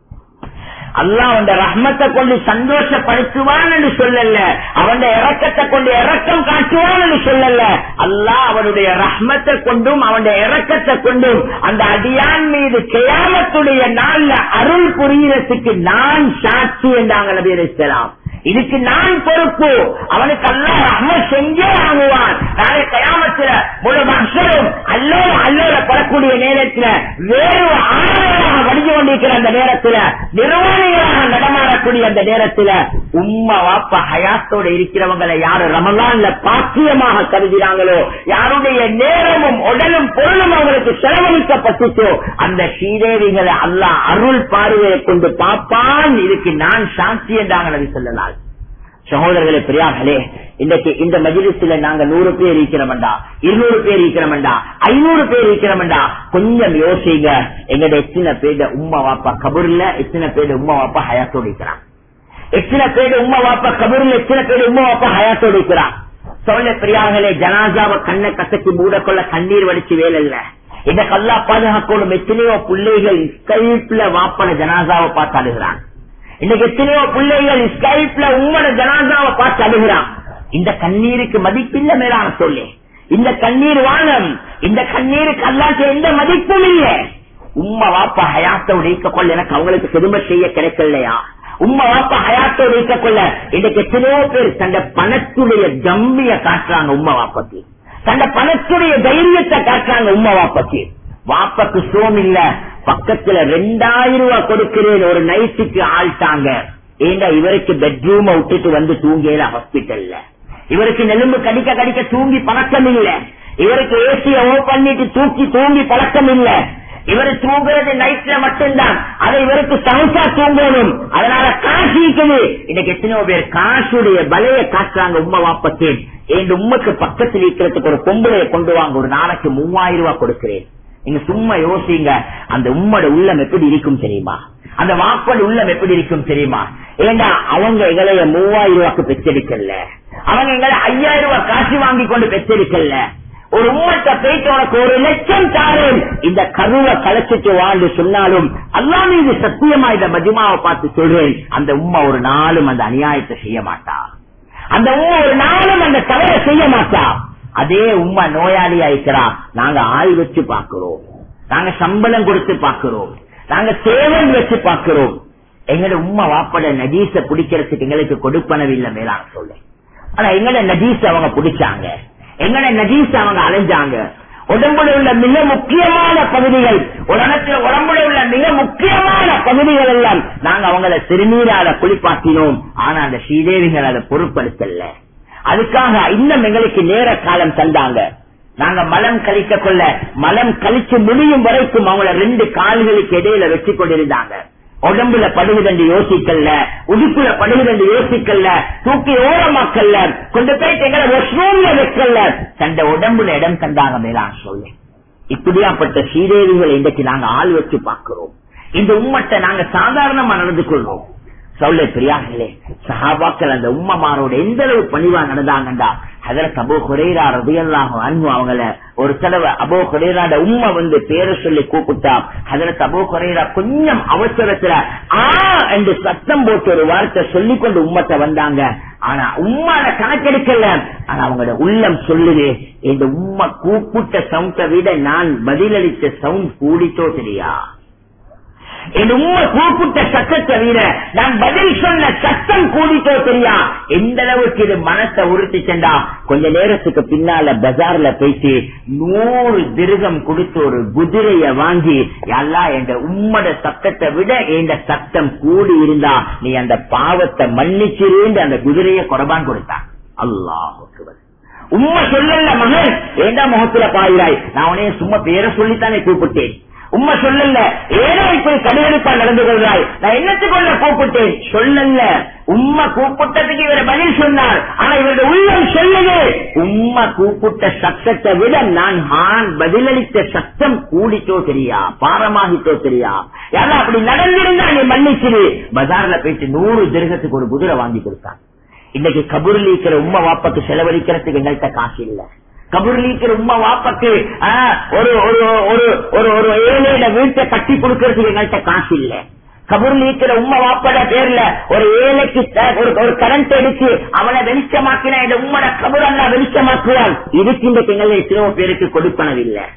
அல்லாஹ் அவன் ரஹ்மத்தை கொண்டு சந்தோஷப்படுத்துவான் என்று சொல்லல அவன் இறக்கத்தை கொண்டு இறக்கம் காட்டுவான் என்று சொல்லல அல்லாஹ் அவனுடைய ரஹ்மத்தை கொண்டும் அவன் இறக்கத்தை கொண்டும் அந்த அடியான் மீது கியாமத்துடைய நாள்ல அருள் புரியறதுக்கு நான் சாட்சி என்றாங்க நபி அலைஹிஸ்ஸலாம் இதுக்கு நான் பொறுப்பு அவனுக்கு அல்லாஹ் ரஹ்மத் செஞ்சே வாங்குவான் நாளை கயாமத்துல முழு மக்சரும் அல்லோ அல்லோட பெறக்கூடிய நேரத்துல வேறு ஆணையாக கொண்டிருக்கிற அந்த நேரத்துல நிர்வாணிகளாக நடமாடக்கூடிய அந்த நேரத்துல உம்மா வாப்பா ஹயாத்தோட இருக்கிறவங்களை யாரு ரமலான்ல பாக்கியமாக கருதினாங்களோ யாருடைய நேரமும் உடலும் பொருளும் அவங்களுக்கு செலவழிக்கப்பட்டுச்சோ அந்த ஸ்ரீதேவிகளை அல்லாஹ் அருள் பார்வையை கொண்டு பார்ப்பான் இதுக்கு நான் சாட்சி என்றாங்க நபி சொல்லலாம் சகோதரர்களே பெரியார்களே இன்றைக்கு இந்த மஜிலிஸ்ல நாங்க நூறு பேர் இருக்கிறோம்டா இருநூறு பேர் இருக்கிறோம்டா ஐநூறு பேர் இருக்கிறோம்டா கொஞ்சம் யோசிங்க எங்கட எத்தனை பேர் உம்மா வாப்பா கபூர்ல எத்தனை பேர் உம்மா வாப்பா ஹயாத்தோடு இருக்கிறான் எத்தனை பேர் உம்மா வாப்பா கபூர்ல எத்தனை பேர் உம்மா வாப்பா ஹயாத்தோடு இருக்கிறான் சொல்ல பெரியார்களே ஜனாசாவை கண்ணை கசக்கி மூடக்கொள்ள கண்ணீர் வடிச்சு வேலை இல்ல இந்த கல்லா பாதுகாக்கணும் எத்தனையோ பிள்ளைகள் ஸ்கைப்ல வாப்பன ஜனாசாவை பார்த்து அழுகிறான் இன்னைக்கு எத்தனையோ பிள்ளைகள் ஸ்கைப்ல உங்களோட ஜனாதாவை பார்த்து அழுகிறான் இந்த கண்ணீருக்கு மதிப்பில்ல மேலான சொல்லு இந்த கண்ணீர் வானம் இந்த கண்ணீருக்கு அல்லாட்ட எந்த மதிப்பும் இல்லை உம்மா வாப்பா ஹயாத்த உடைக்க கொள்ள எனக்கு அவங்களுக்கு திரும்ப செய்ய கிடைக்கலையா உம்மா வாப்பா ஹயாத்த உடைக்க கொள்ள இன்னைக்கு எத்தனையோ பேர் தந்த பணத்துடைய ஜம்பிய காட்டுறாங்க உம்மா வாப்பத்தி தந்த பணத்துடைய தைரியத்தை காட்டுறாங்க உம்மா வாப்பத்தி வாப்பக்கு சோம் இல்ல பக்கத்துல ரெண்டாயிரம் ரூபாய் கொடுக்கிறேன் ஒரு நைட்டுக்கு ஆள்ட்டாங்க ஏண்டா இவருக்கு பெட்ரூம் விட்டுட்டு வந்து தூங்கல ஹாஸ்பிட்டல்ல இவருக்கு நெலும்பு கடிக்க கடிக்க தூங்கி பழக்கம் இல்ல இவருக்கு ஏசிய ஓ பண்ணிட்டு தூக்கி தூங்கி பழக்கம் இல்ல இவர் தூங்குறது நைட்ல மட்டும்தான் அதை இவருக்கு சவுசா தூங்கணும் அதனால காசு இருக்குது இன்னைக்கு எத்தனையோ பேர் காசுடைய பலைய காட்டுறாங்க உண்மை வாப்பத்தேன் எங்க உண்மைக்கு பக்கத்தில் இருக்கிறதுக்கு ஒரு பொம்பளைய கொண்டு வாங்க ஒரு நாளைக்கு மூவாயிரம் ரூபாய் கொடுக்கிறேன் நீங்க சும்மா யோசிங்க அந்த உம்மோட உள்ளம் எப்படி இருக்கும் தெரியுமா அந்த வாப்போட உள்ளம் எப்படி இருக்கும் தெரியுமா ஏண்டா அவங்க எங்களைய மூவாயிரம் ரூபாய்க்கு பெற்றெடுக்கல அவங்க எங்களை ஐயாயிரம் ரூபாய் காசு வாங்கி கொண்டு பெற்றெடுக்கல ஒரு உம்மத்தை போயிட்டு உனக்கு ஒரு லட்சம் தாரேன் இந்த கருவை கலைச்சிட்டு வாழ்ந்து சொன்னாலும் அல்லா மீது சத்தியமா இந்த மதிமாவை பார்த்து சொல்றேன் அந்த உம்மா ஒரு நாளும் அந்த அநியாயத்தை செய்ய மாட்டா அந்த உம்மா ஒரு நாளும் அந்த தவறை செய்ய மாட்டா அதே உம்மா நோயாளியா இருக்கிறா நாங்க ஆள் வச்சு பாக்குறோம் நாங்க சம்பளம் கொடுத்து பாக்குறோம் நாங்க சேவல் வச்சு பாக்குறோம் எங்கட உம்மா வாப்பட நஜீச பிடிக்கிறதுக்கு எங்களுக்கு கொடுப்பனவில்லை மேலான சொல்லு ஆனா எங்கட நஜீஸ் அவங்க பிடிச்சாங்க எங்கட நஜீஸ் அவங்க அலைஞ்சாங்க உடம்புல உள்ள மிக முக்கியமான பகுதிகள் உலகத்துல உடம்புல உள்ள மிக முக்கியமான பகுதிகள் எல்லாம் நாங்க அவங்கள சிறுநீரால குளிப்பாட்டினோம் ஆனா அந்த ஸ்ரீதேவிகள் அதை பொருட்படுத்தல அதுக்காக இன்னும் எங்களுக்கு நேர காலம் தந்தாங்க நாங்க மலம் கழிக்க கொள்ள மலம் கழிச்சு முடியும் வரைக்கும் அவங்கள ரெண்டு கால்களுக்கு இடையில வச்சு கொண்டிருந்தாங்க உடம்புல படுகுதண்டு யோசிக்கல உடுப்புல படுகுதண்டு யோசிக்கல தூக்கி ஓரமாக்கல்ல கொண்டு போயிட்டு எங்களை வாஷ்ரூம்ல வைக்கல தந்த உடம்புல இடம் தந்தாங்க மேலான் சொல்லு இப்படியாப்பட்ட ஸ்ரீதேவிகளை இன்றைக்கு நாங்க ஆள் வச்சு பார்க்கிறோம் இந்த உம்மத்தை நாங்க சாதாரணமா நடந்து கொள்றோம் சொல்ல பிரியாங்களே சஹாபாக்கள் அந்த உம்மமாரோட எந்த அளவு பணிவா நடந்தாங்கண்டா அதற்கு அபோ குரேரா ரதியல்லாக அன்பு அவங்கள ஒரு தடவை அபோ குரேராட உண்மை வந்து பேரை சொல்லி கூப்பிட்டா அதற்கு அபோ குரேரா கொஞ்சம் அவசரத்துல ஆ என்று சத்தம் போட்டு ஒரு வார்த்தை சொல்லி கொண்டு உம்மத்தை வந்தாங்க ஆனா உம்மால கணக்கெடுக்கல ஆனா அவங்களோட உள்ளம் சொல்லுது இந்த உம்மை கூப்பிட்ட சவுண்டை விட நான் பதிலளித்த சவுண்ட் கூடித்தோ தெரியா என் உண்மை கூப்பிட்ட சத்தத்தை வீர நான் பதில் சொன்ன சத்தம் கூடிட்டோ தெரியா எந்த அளவுக்கு இது மனசை உறுத்தி சென்றா கொஞ்ச நேரத்துக்கு பின்னால பஜார்ல போயிட்டு நூறு திருகம் கொடுத்து ஒரு குதிரைய வாங்கி எல்லாம் என் உம்மட சத்தத்தை விட என் சத்தம் கூடி இருந்தா நீ அந்த பாவத்தை மன்னிச்சிருந்து அந்த குதிரைய குறபான் கொடுத்தான் அல்லாஹ் உண்மை சொல்லல மகன் ஏண்டா முகத்துல பாயிராய் நான் உனைய சும்மா பேரை சொல்லித்தானே கூப்பிட்டேன் உண்மை சொல்லல ஏதோ இப்படி கடுகடுப்பா நடந்து கொள்றாய் நான் என்னத்துக்கு கொள்ள கூப்பிட்டேன் சொல்லல உண்மை கூப்பிட்டதுக்கு இவரை பதில் சொன்னார் ஆனா இவருடைய உள்ளம் சொல்லுது உண்மை கூப்பிட்ட சத்தத்தை விட நான் ஹான் பதிலளித்த சத்தம் கூடிட்டோ தெரியா பாரமாகிட்டோ தெரியா யாரா அப்படி நடந்திருந்தா நீ மன்னிச்சிரு பஜார்ல போயிட்டு நூறு திருகத்துக்கு ஒரு குதிரை வாங்கி கொடுத்தான் இன்னைக்கு கபூர்ல இருக்கிற உண்மை வாப்பக்கு செலவழிக்கிறதுக்கு எங்கள்கிட்ட காசு இல்லை கபூர்ல இருக்கிற உமா வாப்பக்கு ஒரு ஒரு ஒரு ஒரு ஒரு ஏழையில வீட்டை கட்டி கொடுக்கறதுக்கு எங்கள்கிட்ட காசு இல்ல கபூர்ல இருக்கிற உமா வாப்பட பேர்ல ஒரு ஏழைக்கு ஒரு ஒரு கரண்ட் எடுத்து அவனை வெளிச்சமாக்கினா இந்த உம்மட கபூர் அல்ல வெளிச்சமாக்குவான் இதுக்கு இந்த எங்களை எத்தனையோ பேருக்கு கொடுப்பனவில்லை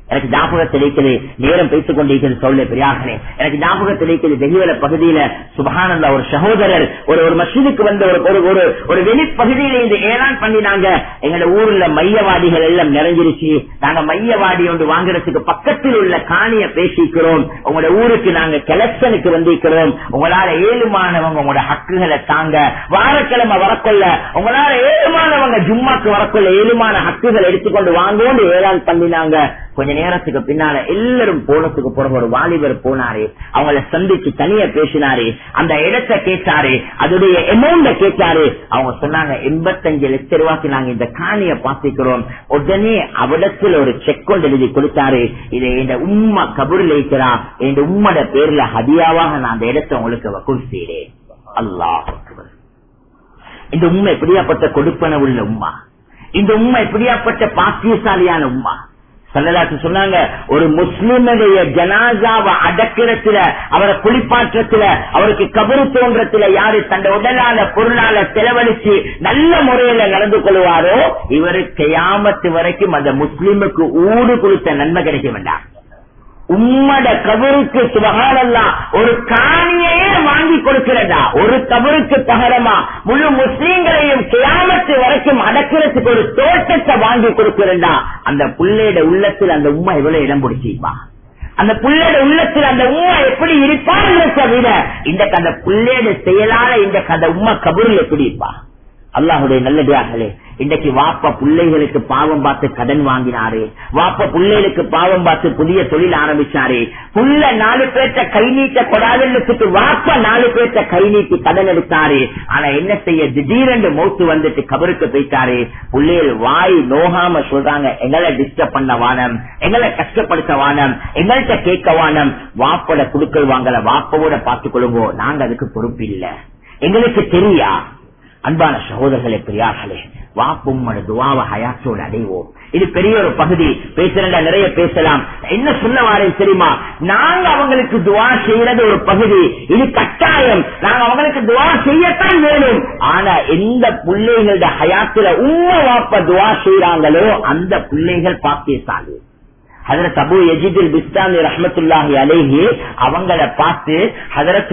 எனக்கு ஞாபகத்தில் இருக்குது நேரம் பேசிக் கொண்டிருக்கிறது சொல்ல பெரியார்களே எனக்கு ஞாபகத்தில் இருக்குது வெகுவல பகுதியில சுபகானந்த ஒரு சகோதரர் ஒரு ஒரு மசூதுக்கு வந்த ஒரு ஒரு ஒரு ஒரு வெளிப்பகுதியில இந்த ஏலான் பண்ணினாங்க எங்களோட ஊர்ல மையவாதிகள் எல்லாம் நிறைஞ்சிருச்சு நாங்க மையவாடி ஒன்று வாங்குறதுக்கு பக்கத்தில் உள்ள காணிய பேசிக்கிறோம் உங்களோட ஊருக்கு நாங்க கலெக்ஷனுக்கு வந்திருக்கிறோம் உங்களால ஏழுமானவங்க உங்களோட ஹக்குகளை தாங்க வாரக்கிழமை வரக்கொள்ள உங்களால ஏழுமானவங்க ஜும்மாக்கு வரக்கொள்ள ஏழுமான ஹக்குகள் எடுத்துக்கொண்டு வாங்கோன்னு ஏலான் பண்ணினாங்க கொஞ்ச நேரத்துக்கு பின்னால எல்லாரும் போனதுக்கு பிறகு ஒரு வாலிபர் போனாரு அவங்கள சந்திச்சு தனியா பேசினாரு அந்த இடத்தை கேட்டாரு அதோடைய அமௌண்ட கேட்டாரு அவங்க சொன்னாங்க எண்பத்தஞ்சு லட்சம் ரூபாய்க்கு நாங்க இந்த காணிய பாத்திக்கிறோம் உடனே அவிடத்தில் ஒரு செக் கொண்டு எழுதி கொடுத்தாரு இதை இந்த உம்மா கபூரில் இருக்கிறா இந்த உம்மோட பேர்ல ஹதியாவாக நான் அந்த இடத்தை உங்களுக்கு வக்குல் செய்கிறேன் அல்லாஹ் இந்த உண்மை எப்படியாப்பட்ட கொடுப்பன உள்ள உம்மா இந்த உண்மை எப்படியாப்பட்ட பாக்கியசாலியான உம்மா சல்லதாசு சொன்னாங்க ஒரு முஸ்லிமுடைய ஜனாசாவை அடக்கிறத்துல அவரை குளிப்பாற்றத்துல அவருக்கு கபரு தோன்றத்துல யாரு தன் உடலால பொருளால செலவழிச்சு நல்ல முறையில நடந்து கொள்வாரோ இவருக்கு யாமத்து வரைக்கும் அந்த முஸ்லிமுக்கு ஊடு கொடுத்த நன்மை கிடைக்க வேண்டாம் உம்மட கபருக்கு சுபகாரல்லா ஒரு காணியையே வாங்கி கொடுக்கிறதா ஒரு கபருக்கு பகரமா முழு முஸ்லீம்களையும் கியாமத்து வரைக்கும் அடக்கிறதுக்கு ஒரு தோட்டத்தை வாங்கி கொடுக்கிறதா அந்த புள்ளையோட உள்ளத்தில் அந்த உம்மா எவ்வளவு இடம் பிடிச்சிப்பா அந்த புள்ளையோட உள்ளத்தில் அந்த உம்மா எப்படி இருப்பாங்கிறத விட இந்த அந்த புள்ளையோட செயலால இந்த அந்த உம்மா கபூரில் எப்படி இருப்பா அல்லாஹுடைய நல்லடியார்களே இன்றைக்கு வாப்ப பிள்ளைகளுக்கு பாவம் பார்த்து கடன் வாங்கினாரு வாப்ப பிள்ளைகளுக்கு பாவம் பார்த்து புதிய தொழில் ஆரம்பிச்சாரு புள்ள நாலு பேர்த்த கை நீட்ட கொடாதுன்னு வாப்ப நாலு பேர்த்த கை நீட்டி கடன் எடுத்தாரு ஆனா என்ன செய்ய திடீரென்று மௌத்து வந்துட்டு கபருக்கு போயிட்டாரு பிள்ளைகள் வாய் நோகாம சொல்றாங்க எங்களை டிஸ்டர்ப் பண்ண வானம் எங்களை கஷ்டப்படுத்த வானம் எங்கள்கிட்ட கேட்க வானம் வாப்போட குடுக்கல் வாங்கல வாப்பவோட பார்த்துக் கொள்ளுவோம் நாங்க அதுக்கு பொறுப்பு இல்ல எங்களுக்கு தெரியா அன்பான சகோதரர்களே பெரியார்களே வாப்பும் துவாவ ஹயாத்தோடு அடைவோம் இது பெரிய ஒரு பகுதி பேசுறா நிறைய பேசலாம் என்ன சொல்ல வாரேன் தெரியுமா நாங்க அவங்களுக்கு துவா செய்யறது ஒரு பகுதி இது கட்டாயம் நாங்க அவங்களுக்கு துவா செய்யத்தான் வேணும் ஆனா எந்த பிள்ளைகளோட ஹயாத்துல உண்மை வாப்ப துவா செய்யறாங்களோ அந்த பிள்ளைகள் பாக்கியசாலி ஹதரத் அபு எஜிதில் பிஸ்தாமி ரஹமத்துல்லாஹி அலேஹி அவங்கள பார்த்து ஹதரத்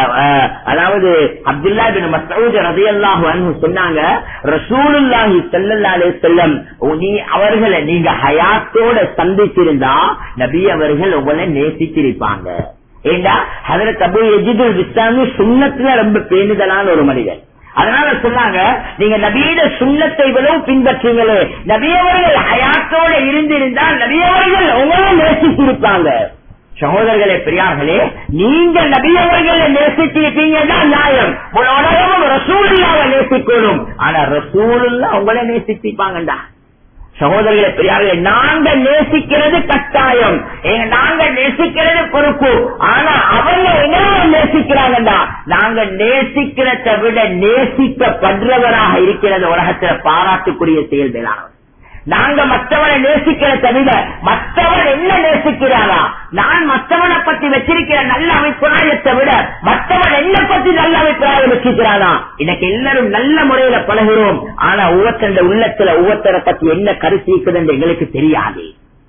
அதாவது அப்துல்லா பின் மசூத் ரதியல்லாஹு அன்ஹு சொன்னாங்க ரசூலுல்லாஹி ஸல்லல்லாஹு அலைஹி வஸல்லம் நீ அவர்களை நீங்க ஹயாத்தோட சந்திச்சிருந்தா நபி அவர்கள் உங்களை நேசிச்சிருப்பாங்க ஏண்டா ஹதரத் அபு எஜிதுல் பிஸ்தாமி சுண்ணத்துல ரொம்ப பேணுதலான ஒரு மனிதன் அதனால சொன்னாங்க நீங்க நபீட சுண்ணத்தை விடவு பின்பற்றுங்களே நபியவர்கள் ஹயாத்தோட இருந்திருந்தால் நபியவர்கள் உங்களும் நேசித்திருப்பாங்க சகோதரர்களே பெரியார்களே நீங்க நபியவர்களை நேசிச்சிருக்கீங்கன்னா நியாயம் உலகமும் ரசூலுல்லாவை நேசிக்கணும் ஆனா ரசூலுல்லா உங்களை நேசிச்சிருப்பாங்கடா சகோதரர்களே பெரியார்களே நாங்க நேசிக்கிறது கட்டாயம் நாங்க நேசிக்கிறது பொறுப்பு ஆனா அவங்க என்ன நேசிக்கிறாங்கடா நாங்க நேசிக்கிறத விட நேசிக்கப்படுறவராக இருக்கிறது உலகத்துல பாராட்டுக்குரிய செயல் மேலானவர் நாங்க மற்றவனை நேசிக்கிறத விட மற்றவன் என்ன நேசிக்கிறாரா நான் மற்றவனை பத்தி வச்சிருக்கிற நல்ல அபிப்பிராயத்தை விட மற்றவன் என்ன பத்தி நல்ல அபிப்பிராயம் வச்சிருக்கிறானா இன்னைக்கு எல்லாரும் நல்ல முறையில பழகிறோம் ஆனா ஒவ்வொருத்தருடைய உள்ளத்துல ஒவ்வொருத்தரை பத்தி என்ன கருத்து இருக்குதுன்னு எங்களுக்கு தெரியாது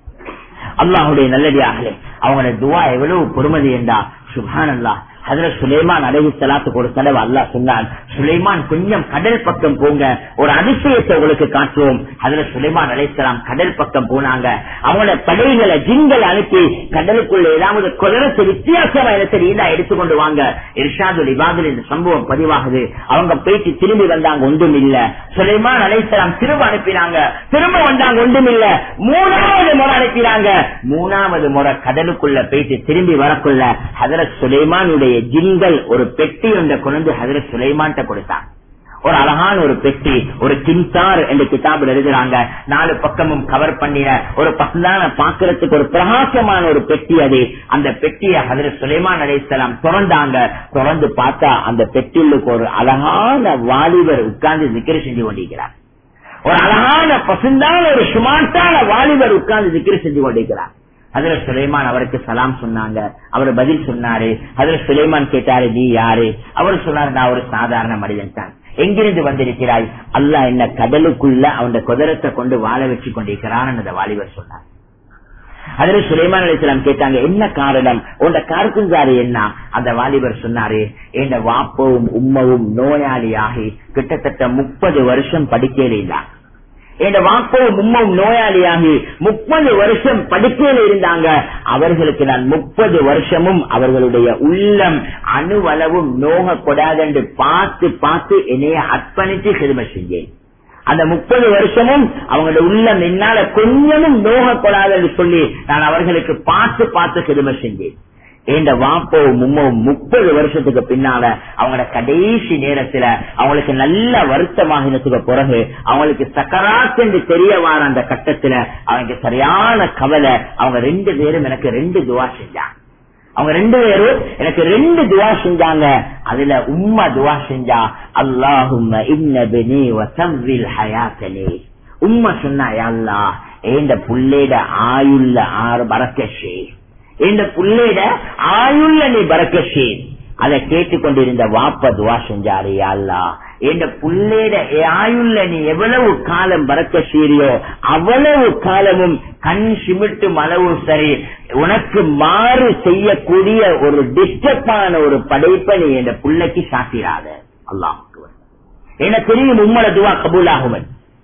அல்லாஹுடைய நல்லடியாகலே அவங்களோட துவா எவ்வளவு பொறுமதி என்றா சுபான் அல்லா அதுல சுலைமான் அழகி சலாத்துக்கு ஒரு தடவை அல்லா சொன்னான் சுலைமான் கொஞ்சம் கடல் பக்கம் போங்க ஒரு அதிசயத்தை உங்களுக்கு காட்டுவோம் அதுல சுலைமான் அலைசலாம் கடல் பக்கம் போனாங்க அவங்களோட படைகளை ஜிங்களை அனுப்பி கடலுக்குள்ள ஏதாவது குதிரத்து வித்தியாசமா இடத்துல ஈடா எடுத்துக்கொண்டு வாங்க இர்ஷாதுல் இபாதுல் இந்த சம்பவம் பதிவாகுது அவங்க போயிட்டு திரும்பி வந்தாங்க ஒன்றும் இல்ல சுலைமான் அலைசலாம் திரும்ப அனுப்பினாங்க திரும்ப வந்தாங்க ஒன்றும் இல்ல மூணாவது முறை அனுப்பினாங்க மூணாவது முறை கடலுக்குள்ள போயிட்டு திரும்பி வரக்குள்ள ஹதரத் சுலைமானுடைய ஜின்கள் ஒரு பெட்டி ஒன்றை கொண்டு ஹதரத் சுலைமான்ட்ட கொடுத்தாங்க ஒரு அழகான ஒரு பெட்டி ஒரு கிம்சார் என்ற கிதாபில் எழுதுறாங்க நாலு பக்கமும் கவர் பண்ணின ஒரு பசந்தான பாக்குறதுக்கு ஒரு பிரகாசமான ஒரு பெட்டி அது அந்த பெட்டியை ஹதரத் சுலைமான் அலைசலாம் திறந்தாங்க திறந்து பார்த்தா அந்த பெட்டிலுக்கு ஒரு அழகான வாலிபர் உட்கார்ந்து திக்கிர செஞ்சு கொண்டிருக்கிறார் ஒரு அழகான பசுந்தான ஒரு சுமார்ட்டான வாலிபர் உட்கார்ந்து திக்கிர செஞ்சு கொண்டிருக்கிறார் அதுல சுலைமான் அவருக்கு சலாம் சொன்னாங்க அவர் பதில் சொன்னாரு அதுல சுலைமான் கேட்டாரு நீ யாரு அவர் சொன்னாரு நான் ஒரு சாதாரண மனிதன் தான் எங்கிருந்து வந்திருக்கிறாய் அல்லாஹ் என்ன கடலுக்குள்ள அவன் குதிரத்தை கொண்டு வாழ வச்சு கொண்டிருக்கிறான் அந்த வாலிபர் சொன்னார் அதுல சுலைமான் அலிஸ்லாம் கேட்டாங்க என்ன காரணம் உண்ட கருத்துஞ்சாரு என்ன அந்த வாலிபர் சொன்னாரு என் வாப்பவும் உம்மவும் நோயாளியாகி கிட்டத்தட்ட முப்பது வருஷம் படிக்கல இல்ல என் வாப்பவும் உம்மவும் நோயாளியாகி முப்பது வருஷம் படிக்கையில் இருந்தாங்க அவர்களுக்கு நான் முப்பது வருஷமும் அவர்களுடைய உள்ளம் அணுவளவும் நோக கொடாதென்று பார்த்து பார்த்து என்னைய அர்ப்பணித்து சிறுமை செஞ்சேன் அந்த முப்பது வருஷமும் அவங்களோட உள்ளம் என்னால கொஞ்சமும் நோகப்படாது என்று சொல்லி நான் அவர்களுக்கு பார்த்து பார்த்து சிறுமை செஞ்சேன் என்ற வாப்போ மும்மோ முப்பது வருஷத்துக்கு பின்னால அவங்களோட கடைசி நேரத்துல அவங்களுக்கு நல்ல வருத்தமாகினத்துக்கு பிறகு அவங்களுக்கு சக்கராத் என்று தெரிய வார அந்த கட்டத்துல அவங்க சரியான கவலை அவங்க ரெண்டு பேரும் எனக்கு ரெண்டு துவா செஞ்சாங்க அவங்க ரெண்டு பேரும் எனக்கு ரெண்டு துவா செஞ்சாங்க அதுல உம்மா துவா செஞ்சா அல்லாஹும்ம இன்னபினி வசவ்வில் ஹயாத்தனி உம்மா சொன்னா அல்லா ஏண்ட புள்ளேட ஆயுள்ள ஆறு பறக்கஷே இந்த புள்ளேட ஆயுள்ள நீ பறக்கஷே அதை கேட்டுக்கொண்டிருந்த வாப்ப துவா செஞ்சாரு அல்லா என்ற புள்ளேட ஆயுள்ள நீ எவ்வளவு காலம் பறக்க சீரியோ அவ்வளவு காலமும் கண் சிமிட்டும் அளவு சரி உனக்கு மாறு செய்யக்கூடிய ஒரு டிஸ்டர்பான ஒரு படைப்பை நீ என்ற புள்ளைக்கு சாத்திராத அல்லாஹ் எனக்கு தெரியும் உம்மள துவா கபூலாகும்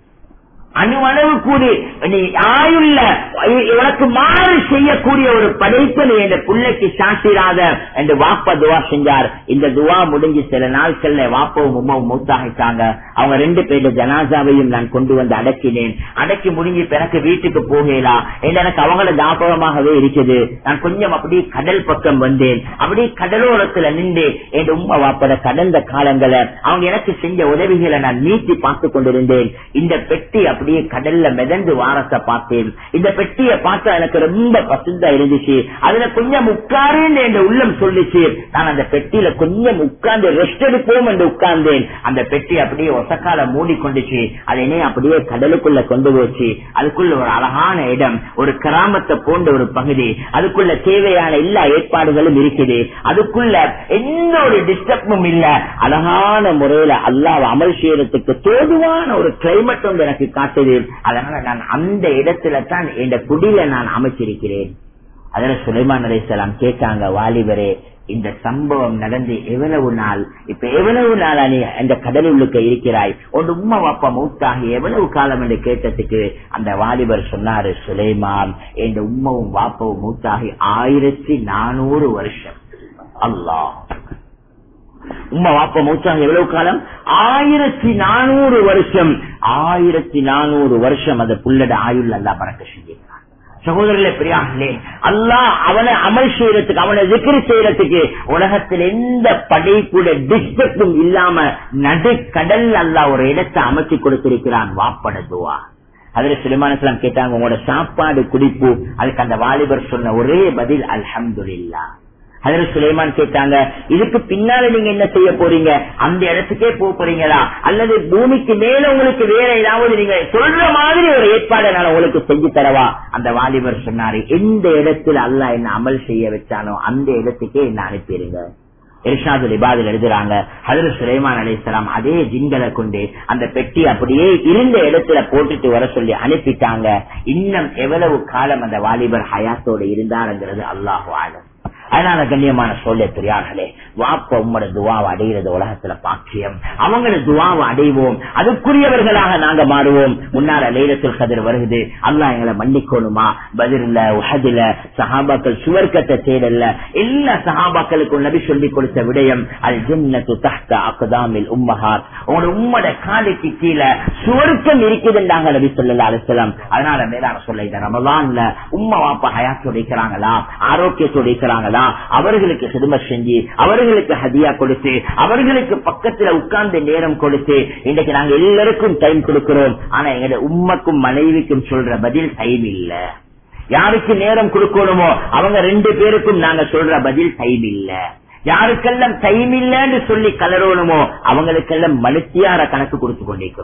அணுவளவு கூடி நீ ஆயுள்ள உனக்கு மாறு செய்யக்கூடிய ஒரு படைப்பு நீ என்ற பிள்ளைக்கு சாட்டிராத என்று வாப்பா துவா செஞ்சார் இந்த துவா முடிஞ்சு சில நாட்கள்ல வாப்பவும் உமாவும் மூத்தாகிட்டாங்க அவங்க ரெண்டு பேருடைய ஜனாசாவையும் நான் கொண்டு வந்து அடக்கினேன் அடக்கி முடிஞ்சு பிறகு வீட்டுக்கு போகலாம் எனக்கு அவங்கள ஞாபகமாகவே இருக்குது நான் கொஞ்சம் அப்படியே கடல் பக்கம் வந்தேன் அப்படியே கடலோரத்துல நின்று என் உமா வாப்பட கடந்த காலங்களை அவங்க எனக்கு செஞ்ச உதவிகளை நான் நீட்டி பார்த்து கொண்டிருந்தேன் இந்த பெட்டி அப்படியே கடல்ல மிதந்து வாரத்தை பார்த்தேன் இந்த பெட்டியை பார்த்தா எனக்கு ரொம்ப பசுந்தா இருந்துச்சு அதுல கொஞ்சம் உட்காருன்னு என் உள்ளம் சொல்லிச்சு நான் அந்த பெட்டியில கொஞ்சம் உட்கார்ந்து ரெஸ்ட் எடுப்போம் என்று உட்கார்ந்தேன் அந்த பெட்டி அப்படியே ஒசக்கால மூடிக்கொண்டுச்சு அதனே அப்படியே கடலுக்குள்ள கொண்டு போச்சு அதுக்குள்ள ஒரு அழகான இடம் ஒரு கிராமத்தை போன்ற ஒரு பகுதி அதுக்குள்ள தேவையான எல்லா ஏற்பாடுகளும் இருக்குது அதுக்குள்ள எந்த ஒரு டிஸ்டர்பும் இல்ல அழகான முறையில அல்லாஹ் அமல் செய்யறதுக்கு தோதுவான ஒரு கிளைமேட் வந்து எனக்கு காட்டுது அதனால நான் அந்த இடத்துல தான் என் குடியில நான் அமைச்சிருக்கிறேன் அதுல சுலைமான் அலிசலாம் கேட்டாங்க வாலிபரே இந்த சம்பவம் நடந்து எவ்வளவு நாள் இப்ப எவ்வளவு நாளா நீ அந்த கடலுள்ளுக்க இருக்கிறாய் உன் உம்மா வாப்பா மூத்தாகி எவ்வளவு காலம் என்று கேட்டதுக்கு அந்த வாலிபர் சொன்னாரு சுலைமான் என் உம்மாவும் வாப்பாவும் மூத்தாகி ஆயிரத்தி நானூறு வருஷம் அல்லாஹ் உம்மா வாப்பா மூச்சாங்க எவ்வளவு காலம் ஆயிரத்தி நானூறு வருஷம் ஆயிரத்தி நானூறு வருஷம் அந்த புள்ளட ஆயுள் அல்லா பறக்க செஞ்சிருக்கான் சகோதரர்களே பெரியார்களே அல்லா அவனை அமல் செய்யறதுக்கு அவனை விக்கிரி செய்யறதுக்கு உலகத்தில் எந்த படைப்புட டிஸ்டர்பும் இல்லாம நடு கடல் அல்லா ஒரு இடத்தை அமைச்சு கொடுத்திருக்கிறான் வாப்பட துவா அதுல சிலிமானஸ்லாம் கேட்டாங்க உங்களோட சாப்பாடு குடிப்பு அதுக்கு அந்த வாலிபர் சொன்ன ஒரே பதில் அல்ஹம்துல்லா அதுல சுலைமான் கேட்டாங்க இதுக்கு பின்னால நீங்க என்ன செய்ய போறீங்க அந்த இடத்துக்கே போக போறீங்களா அல்லது பூமிக்கு மேல உங்களுக்கு வேற ஏதாவது நீங்க சொல்ற மாதிரி ஒரு ஏற்பாடு நான் உங்களுக்கு செஞ்சு தரவா அந்த வாலிபர் சொன்னாரு எந்த இடத்துல அல்ல என்ன அமல் செய்ய வச்சானோ அந்த இடத்துக்கே என்ன அனுப்பிடுங்க எர்ஷாது லிபாதில் எழுதுறாங்க ஹதர சுலைமான் அலிஸ்லாம் அதே ஜின்களை கொண்டு அந்த பெட்டி அப்படியே இருந்த இடத்துல போட்டுட்டு வர சொல்லி அனுப்பிட்டாங்க இன்னும் எவ்வளவு காலம் அந்த வாலிபர் ஹயாத்தோட இருந்தாருங்கிறது அல்லாஹு ஆலம் அதனால கண்ணியமான சொல்ல பெரியார்களே வாப்ப உம்மோட துவாவை அடைகிறது உலகத்துல பாக்கியம் அவங்களோட துவாவை அடைவோம் அதுக்குரியவர்களாக நாங்க மாறுவோம் முன்னால லேலத்தில் கதிர் வருகுது அல்லா எங்களை மன்னிக்கணுமா பதில உஹதில சஹாபாக்கள் சுவர்க்கத்தை தேடல எல்லா சஹாபாக்களுக்கும் நபி சொல்லி கொடுத்த விடயம் அது ஜின்னத்து தஹ்த அக்தாமில் உம்மஹாத் உங்களோட உம்மோட காலுக்கு கீழே சுவர்க்கம் இருக்குதுன்றாங்க நபி சொல்லல அலிசலாம் அதனால மேலான சொல்ல இந்த ரமலான்ல உம்மா வாப்பா ஹயாத்தோட இருக்கிறாங்களா ஆரோக்கியத்தோட இருக்கிறாங்களா அவர்களுக்கு சிறும செஞ்சு அவர்களுக்கு ஹதியா கொடுத்து அவர்களுக்கு பக்கத்துல உட்கார்ந்து நேரம் கொடுத்து இன்றைக்கு நாங்க எல்லாருக்கும் டைம் கொடுக்கிறோம் ஆனா எங்க உம்மக்கும் மனைவிக்கும் சொல்ற பதில் டைம் இல்ல யாருக்கு நேரம் கொடுக்கணுமோ அவங்க ரெண்டு பேருக்கும் நாங்க சொல்ற பதில் டைம் இல்ல யாருக்கெல்லாம் டைம் இல்லன்னு சொல்லி கலரணுமோ அவங்களுக்கெல்லாம் மனுத்தியார கணக்கு கொடுத்து கொண்டிருக்கிறோம்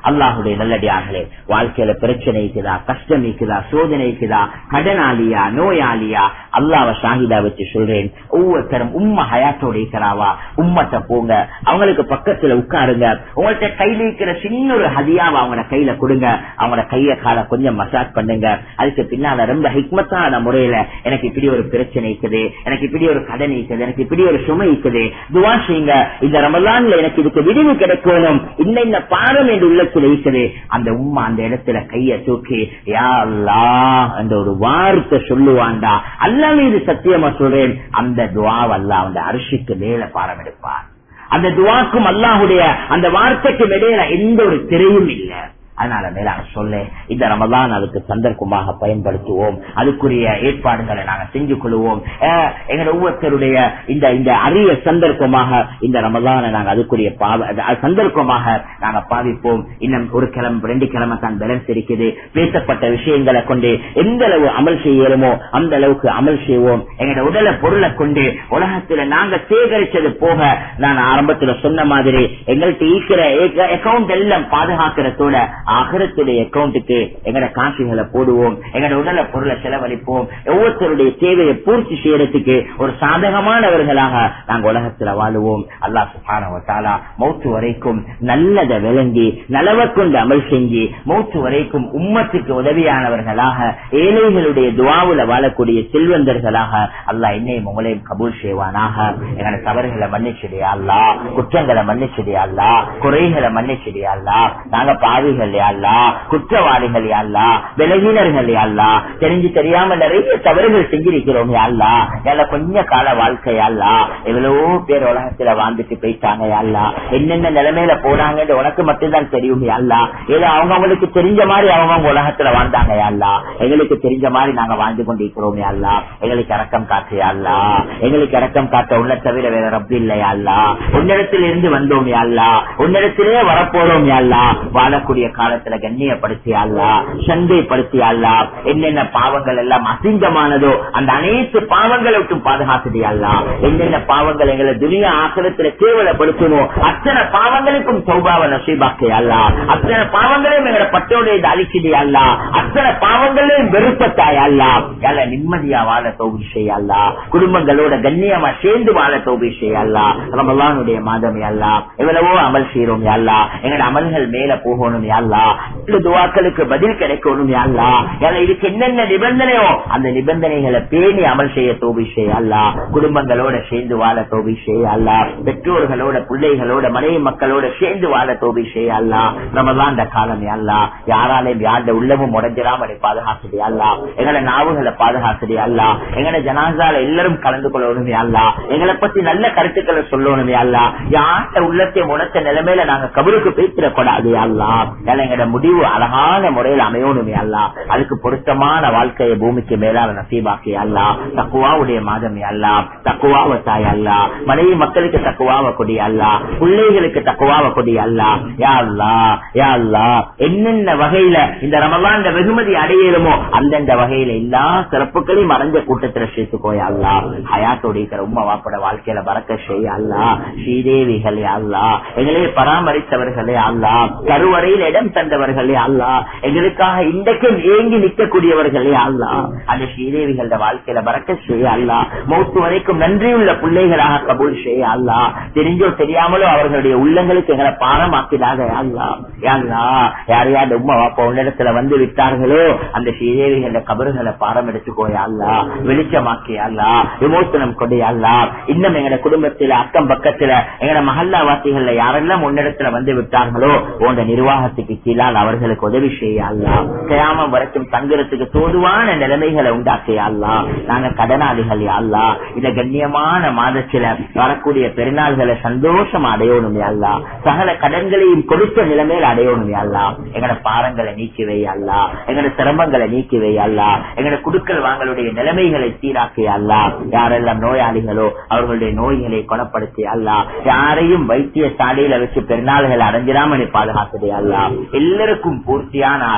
அல்லாஹுடைய நல்லடியார்களே வாழ்க்கையில பிரச்சனை இருக்குதா கஷ்டம் இருக்குதா சோதனை இருக்குதா கடனாளியா நோயாளியா அல்லாஹ் ஷாஹிதா வச்சு சொல்றேன் ஒவ்வொருத்தரும் உம்மா ஹயாத்தோட இருக்கிறாவா உம்மட்ட போங்க அவங்களுக்கு பக்கத்துல உட்காருங்க உங்கள்ட்ட கையில இருக்கிற சின்ன ஒரு ஹதியாவை அவங்களோட கையில கொடுங்க அவங்களோட கைய கால கொஞ்சம் மசாஜ் பண்ணுங்க அதுக்கு பின்னால ரொம்ப ஹிக்மத்தான முறையில எனக்கு இப்படி ஒரு பிரச்சனை இருக்குது எனக்கு இப்படி ஒரு கடன் இருக்குது எனக்கு இப்படி ஒரு சுமை இருக்குது துவா செய்யுங்க இந்த ரமலான்ல எனக்கு இதுக்கு விடிவு கிடைக்கணும் இன்ன இந்த பாரம் என்று உள்ளத்தில் இருக்குது அந்த உம்மா அந்த இடத்துல கைய தூக்கி யா அல்லாஹ் என்ற ஒரு வார்த்தை சொல்லுவாண்டா அல்லா மீது சத்தியமா சொல்றேன் அந்த துவாவல்ல அந்த அரிசிக்கு மேல பாரம் எடுப்பார் அந்த துவாக்கும் அல்லாஹுடைய அந்த வார்த்தைக்கும் இடையில எந்த ஒரு திரையும் இல்லை அதனால மேலான சொல்ல இந்த ரமதான் அதுக்கு சந்தர்ப்பமாக பயன்படுத்துவோம் அதுக்குரிய ஏற்பாடுகளை நாங்க செஞ்சு கொள்வோம் அஹ், எங்க ஒவ்வொருத்தருடைய இந்த இந்த அரிய சந்தர்ப்பமாக இந்த ரமதானை நாங்க அதுக்குரிய பாவ அது சந்தர்ப்பமாக நாங்க பாவிப்போம் இன்னும் ஒரு கிழமை ரெண்டு கிழமை தான் பேலன்ஸ் இருக்குது பேசப்பட்ட விஷயங்களை கொண்டு எந்த அளவு அமல் செய்யணுமோ அந்த அளவுக்கு அமல் செய்வோம் எங்களோட உடலை பொருளை கொண்டு உலகத்துல நாங்க சேகரிச்சது போக நான் ஆரம்பத்துல சொன்ன மாதிரி எங்கள்கிட்ட இருக்கிற அக்கௌண்ட் எல்லாம் பாதுகாக்கிறதோட ஆகரத்துடைய அக்கௌண்ட்டுக்கு எங்கட காசுகளை போடுவோம் எங்கட உடலை பொருளை செலவழிப்போம் ஒவ்வொருத்தருடைய தேவையை பூர்த்தி செய்யறதுக்கு ஒரு சாதகமானவர்களாக நாங்க உலகத்துல வாழுவோம் அல்லாஹ் சுபானவத்தாலா மௌத்து வரைக்கும் நல்லதை விளங்கி நலவை கொண்டு அமல் செஞ்சு மௌத்து வரைக்கும் உம்மத்துக்கு உதவியானவர்களாக ஏழைகளுடைய துவாவுல வாழக்கூடிய செல்வந்தர்களாக அல்லாஹ் என்னையும் உங்களையும் கபூல் செய்வானாக எங்களோட தவறுகளை மன்னிச்சிடியா அல்லா குற்றங்களை மன்னிச்சிடியா அல்லா குறைகளை மன்னிச்சிடியா அல்லா நாங்க பாவிகள் யாழ்லா குற்றவாளிகள் யாழ்லா விலகினர்கள் யாழ்லா தெரிஞ்சு தெரியாம நிறைய தவறுகள் செஞ்சிருக்கிறோம் யாழ்லா யால கொஞ்ச கால வாழ்க்கை யாழ்லா எவ்வளவோ பேர் உலகத்துல வாழ்ந்துட்டு போயிட்டாங்க யாழ்லா என்னென்ன நிலைமையில போனாங்கன்னு உனக்கு மட்டும்தான் தெரியும் யாழ்லா ஏதோ அவங்க அவங்களுக்கு தெரிஞ்ச மாதிரி அவங்க உலகத்துல வாழ்ந்தாங்க யாழ்லா எங்களுக்கு தெரிஞ்ச மாதிரி நாங்க வாழ்ந்து கொண்டிருக்கிறோம் யாழ்லா எங்களுக்கு இறக்கம் காட்டு யாழ்லா எங்களுக்கு இறக்கம் காட்ட உள்ள தவிர வேற ரப்பு இல்லை யாழ்லா உன்னிடத்தில் இருந்து வந்தோம் யாழ்லா உன்னிடத்திலே வரப்போறோம் யாழ்லா வாழக்கூடிய காலத்துல கண்ணியப்படுத்தியாள்லா சந்தைப்படுத்தியாள்லா என்னென்ன பாவங்கள் எல்லாம் அசிங்கமானதோ அந்த அனைத்து பாவங்களை விட்டு பாதுகாத்துடியாள்லா என்னென்ன பாவங்கள் எங்களை துனியா ஆக்கிரத்துல கேவலப்படுத்துமோ அத்தனை பாவங்களுக்கும் சௌபாவ நசீபாக்கையாள்லா அத்தனை பாவங்களையும் எங்களை பட்டோடைய அழிச்சிடியாள்லா அத்தனை பாவங்களையும் வெறுப்பத்தாயல்லா யால நிம்மதியா வாழ தோபி செய்யல்லா குடும்பங்களோட கண்ணியமா சேர்ந்து வாழ தோபி செய்யல்லா ரமலானுடைய மாதம் அல்லா எவ்வளவோ அமல் செய்யறோம் அல்லா எங்களோட அமல்கள் மேல போகணும் யாழ்லா இந்த துவாக்களுக்கு பதில் கிடைக்கணும் யாழ்லா ஏன்னா இதுக்கு என்னென்ன நிபந்தனையோ அந்த நிபந்தனைகளை பேணி அமல் செய்ய தோபி செய்யல்லா குடும்பங்களோட சேர்ந்து வாழ தோபி செய்யல்லா பெற்றோர்களோட பிள்ளைகளோட மனைவி மக்களோட சேர்ந்து வாழ தோபி செய்யல்லா ரமதான் அந்த காலம் யாழ்லா யாராலையும் யாருடைய உள்ளமும் உடஞ்சிடாம பாதுகாக்குது அல்லா எங்களை நாவுகளை பாதுகாக்குது அல்லா எங்களை ஜனாசால எல்லாரும் கலந்து கொள்ளணும் யாழ்லா எங்களை பத்தி நல்ல கருத்துக்களை சொல்லணும் யாழ்லா யார்கிட்ட உள்ளத்தை உணர்த்த நிலைமையில நாங்க கபருக்கு பேசிடக்கூடாது அல்லா எங்களோட முடிவு அழகான முறையில் அமையணும் அல்லா அதுக்கு பொருத்தமான வாழ்க்கையை பூமிக்கு மேலான நசீபாக்கி அல்லா தக்குவாவுடைய மாதம் அல்லா தக்குவாவ தாய் அல்லா மனைவி மக்களுக்கு தக்குவாவ கொடி அல்லா பிள்ளைகளுக்கு தக்குவாவ கொடி அல்லா யா அல்லா யா அல்லா என்னென்ன வகையில இந்த ரமலான் வெகுமதி அடையலுமோ அந்தந்த வகையில எல்லா சிறப்புகளையும் அடைஞ்ச கூட்டத்துல சேர்த்துக்கோயா அல்லா ஹயாத்தோட இருக்கிற உமா வாப்பட வாழ்க்கையில பறக்க செய்ய அல்லா ஸ்ரீதேவிகளே அல்லா எங்களை பராமரித்தவர்களே அல்லா கருவறையில் இடம் தந்தவர்களே அல்லா எங்களுக்காக இன்றைக்கும் ஏங்கி நிற்கக்கூடியவர்களே அல்லா அந்த ஸ்ரீதேவிகள வாழ்க்கையில பறக்க செய்ய அல்லா மௌத்து வரைக்கும் நன்றியுள்ள பிள்ளைகளாக கபூல் செய்ய அல்லா தெரிஞ்சோ தெரியாமலோ அவர்களுடைய உள்ளங்களுக்கு எங்களை பாரமாக்கிடாத அல்லா யாருலா யார் யார் உமா வாப்பா உன்னிடத்துல வந்து விட்டார்களோ அந்த ஸ்ரீதேவிகள கபறுகளை பாரம் எடுத்துக்கோயா அல்லா வெளிச்சமாக்கி அல்லா விமோசனம் கொண்டு அல்லா இன்னும் எங்கட குடும்பத்துல அக்கம் பக்கத்துல எங்கட மஹல்லா வாசிகள்ல யாரெல்லாம் உன்னிடத்துல வந்து விட்டார்களோ உங்க நிர்வாகத்துக்கு கீழால் அவர்களுக்கு உதவி செய்ய அல்லா கயாமம் வரைக்கும் தங்குறதுக்கு தோதுவான நிலைமைகளை உண்டாக்கிய அல்லா நாங்க கடனாளிகள் அல்லா இந்த கண்ணியமான மாதத்துல வரக்கூடிய பெருநாள்களை சந்தோஷம் அடையணும் அல்லா சகல கடன்களையும் கொடுத்த நிலைமையில் அடையணும் அல்லா எங்கட பாரங்களை நீக்கி வை அல்லா எங்கட சிரமங்களை நீக்கி வை அல்லா எங்கட குடுக்கல் வாங்களுடைய நிலைமைகளை சீராக்கி அல்லா யாரெல்லாம் நோயாளிகளோ அவர்களுடைய நோய்களை குணப்படுத்தி அல்லா யாரையும் வைத்திய சாலையில வச்சு பெருநாள்களை அடைஞ்சிடாம நீ பாதுகாத்ததே அல்லா எல்லாருக்கும் பூர்த்தியான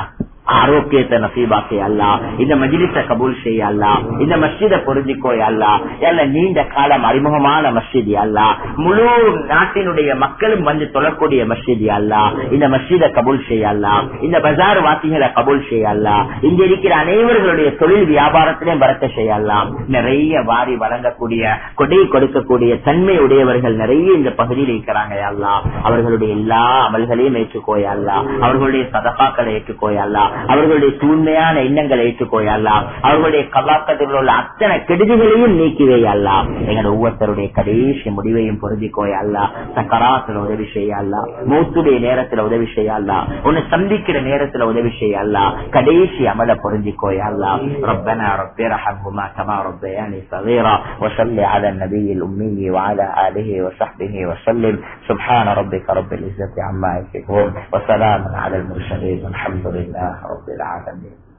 ஆரோக்கியத்தை நசீபாக்கி அல்லா இந்த மஜிலிச கபூல் செய்ய அல்லா இந்த மஸ்ஜித பொருந்திக்கோ அல்லா எல்ல நீண்ட காலம் அறிமுகமான மஸ்ஜித் அல்லா முழு நாட்டினுடைய மக்களும் வந்து தொழக்கூடிய மஸ்ஜித் அல்லா இந்த மஸ்ஜித கபூல் செய்ய அல்லா இந்த பஜார் வாசிகளை கபூல் செய்ய அல்லா இங்க இருக்கிற அனைவர்களுடைய தொழில் வியாபாரத்திலையும் பறக்க செய்யலாம் நிறைய வாரி வழங்கக்கூடிய கொடை கொடுக்கக்கூடிய தன்மை உடையவர்கள் நிறைய இந்த பகுதியில் இருக்கிறாங்க அல்லா அவர்களுடைய எல்லா அமல்களையும் ஏற்றுக்கோயல்லா அவர்களுடைய சதகாக்களை ஏற்றுக்கோயல்லா அவர்களுடைய தூய்மையான எண்ணங்களை ஏற்றுக்கோயல்லா அவர்களுடைய கலாக்கத்தில் உள்ள அத்தனை கெடுதிகளையும் நீக்கிவே அல்லா எங்களோட ஒவ்வொருத்தருடைய கடைசி முடிவையும் பொருந்திக்கோயல்லா சக்கராத்துல உதவி செய்யல்லா மூத்துடைய நேரத்துல உதவி செய்யல்லா உன்னை சந்திக்கிற நேரத்துல உதவி செய்யல்லா கடைசி அமல பொருந்திக்கோயல்லா ربنا رب ارحمهما كما ربياني صغيرا وصل على النبي الأمي وعلى آله وصحبه وسلم سبحان ربك رب العزة عما يصفون وسلام على المرسلين والحمد لله رب العالمين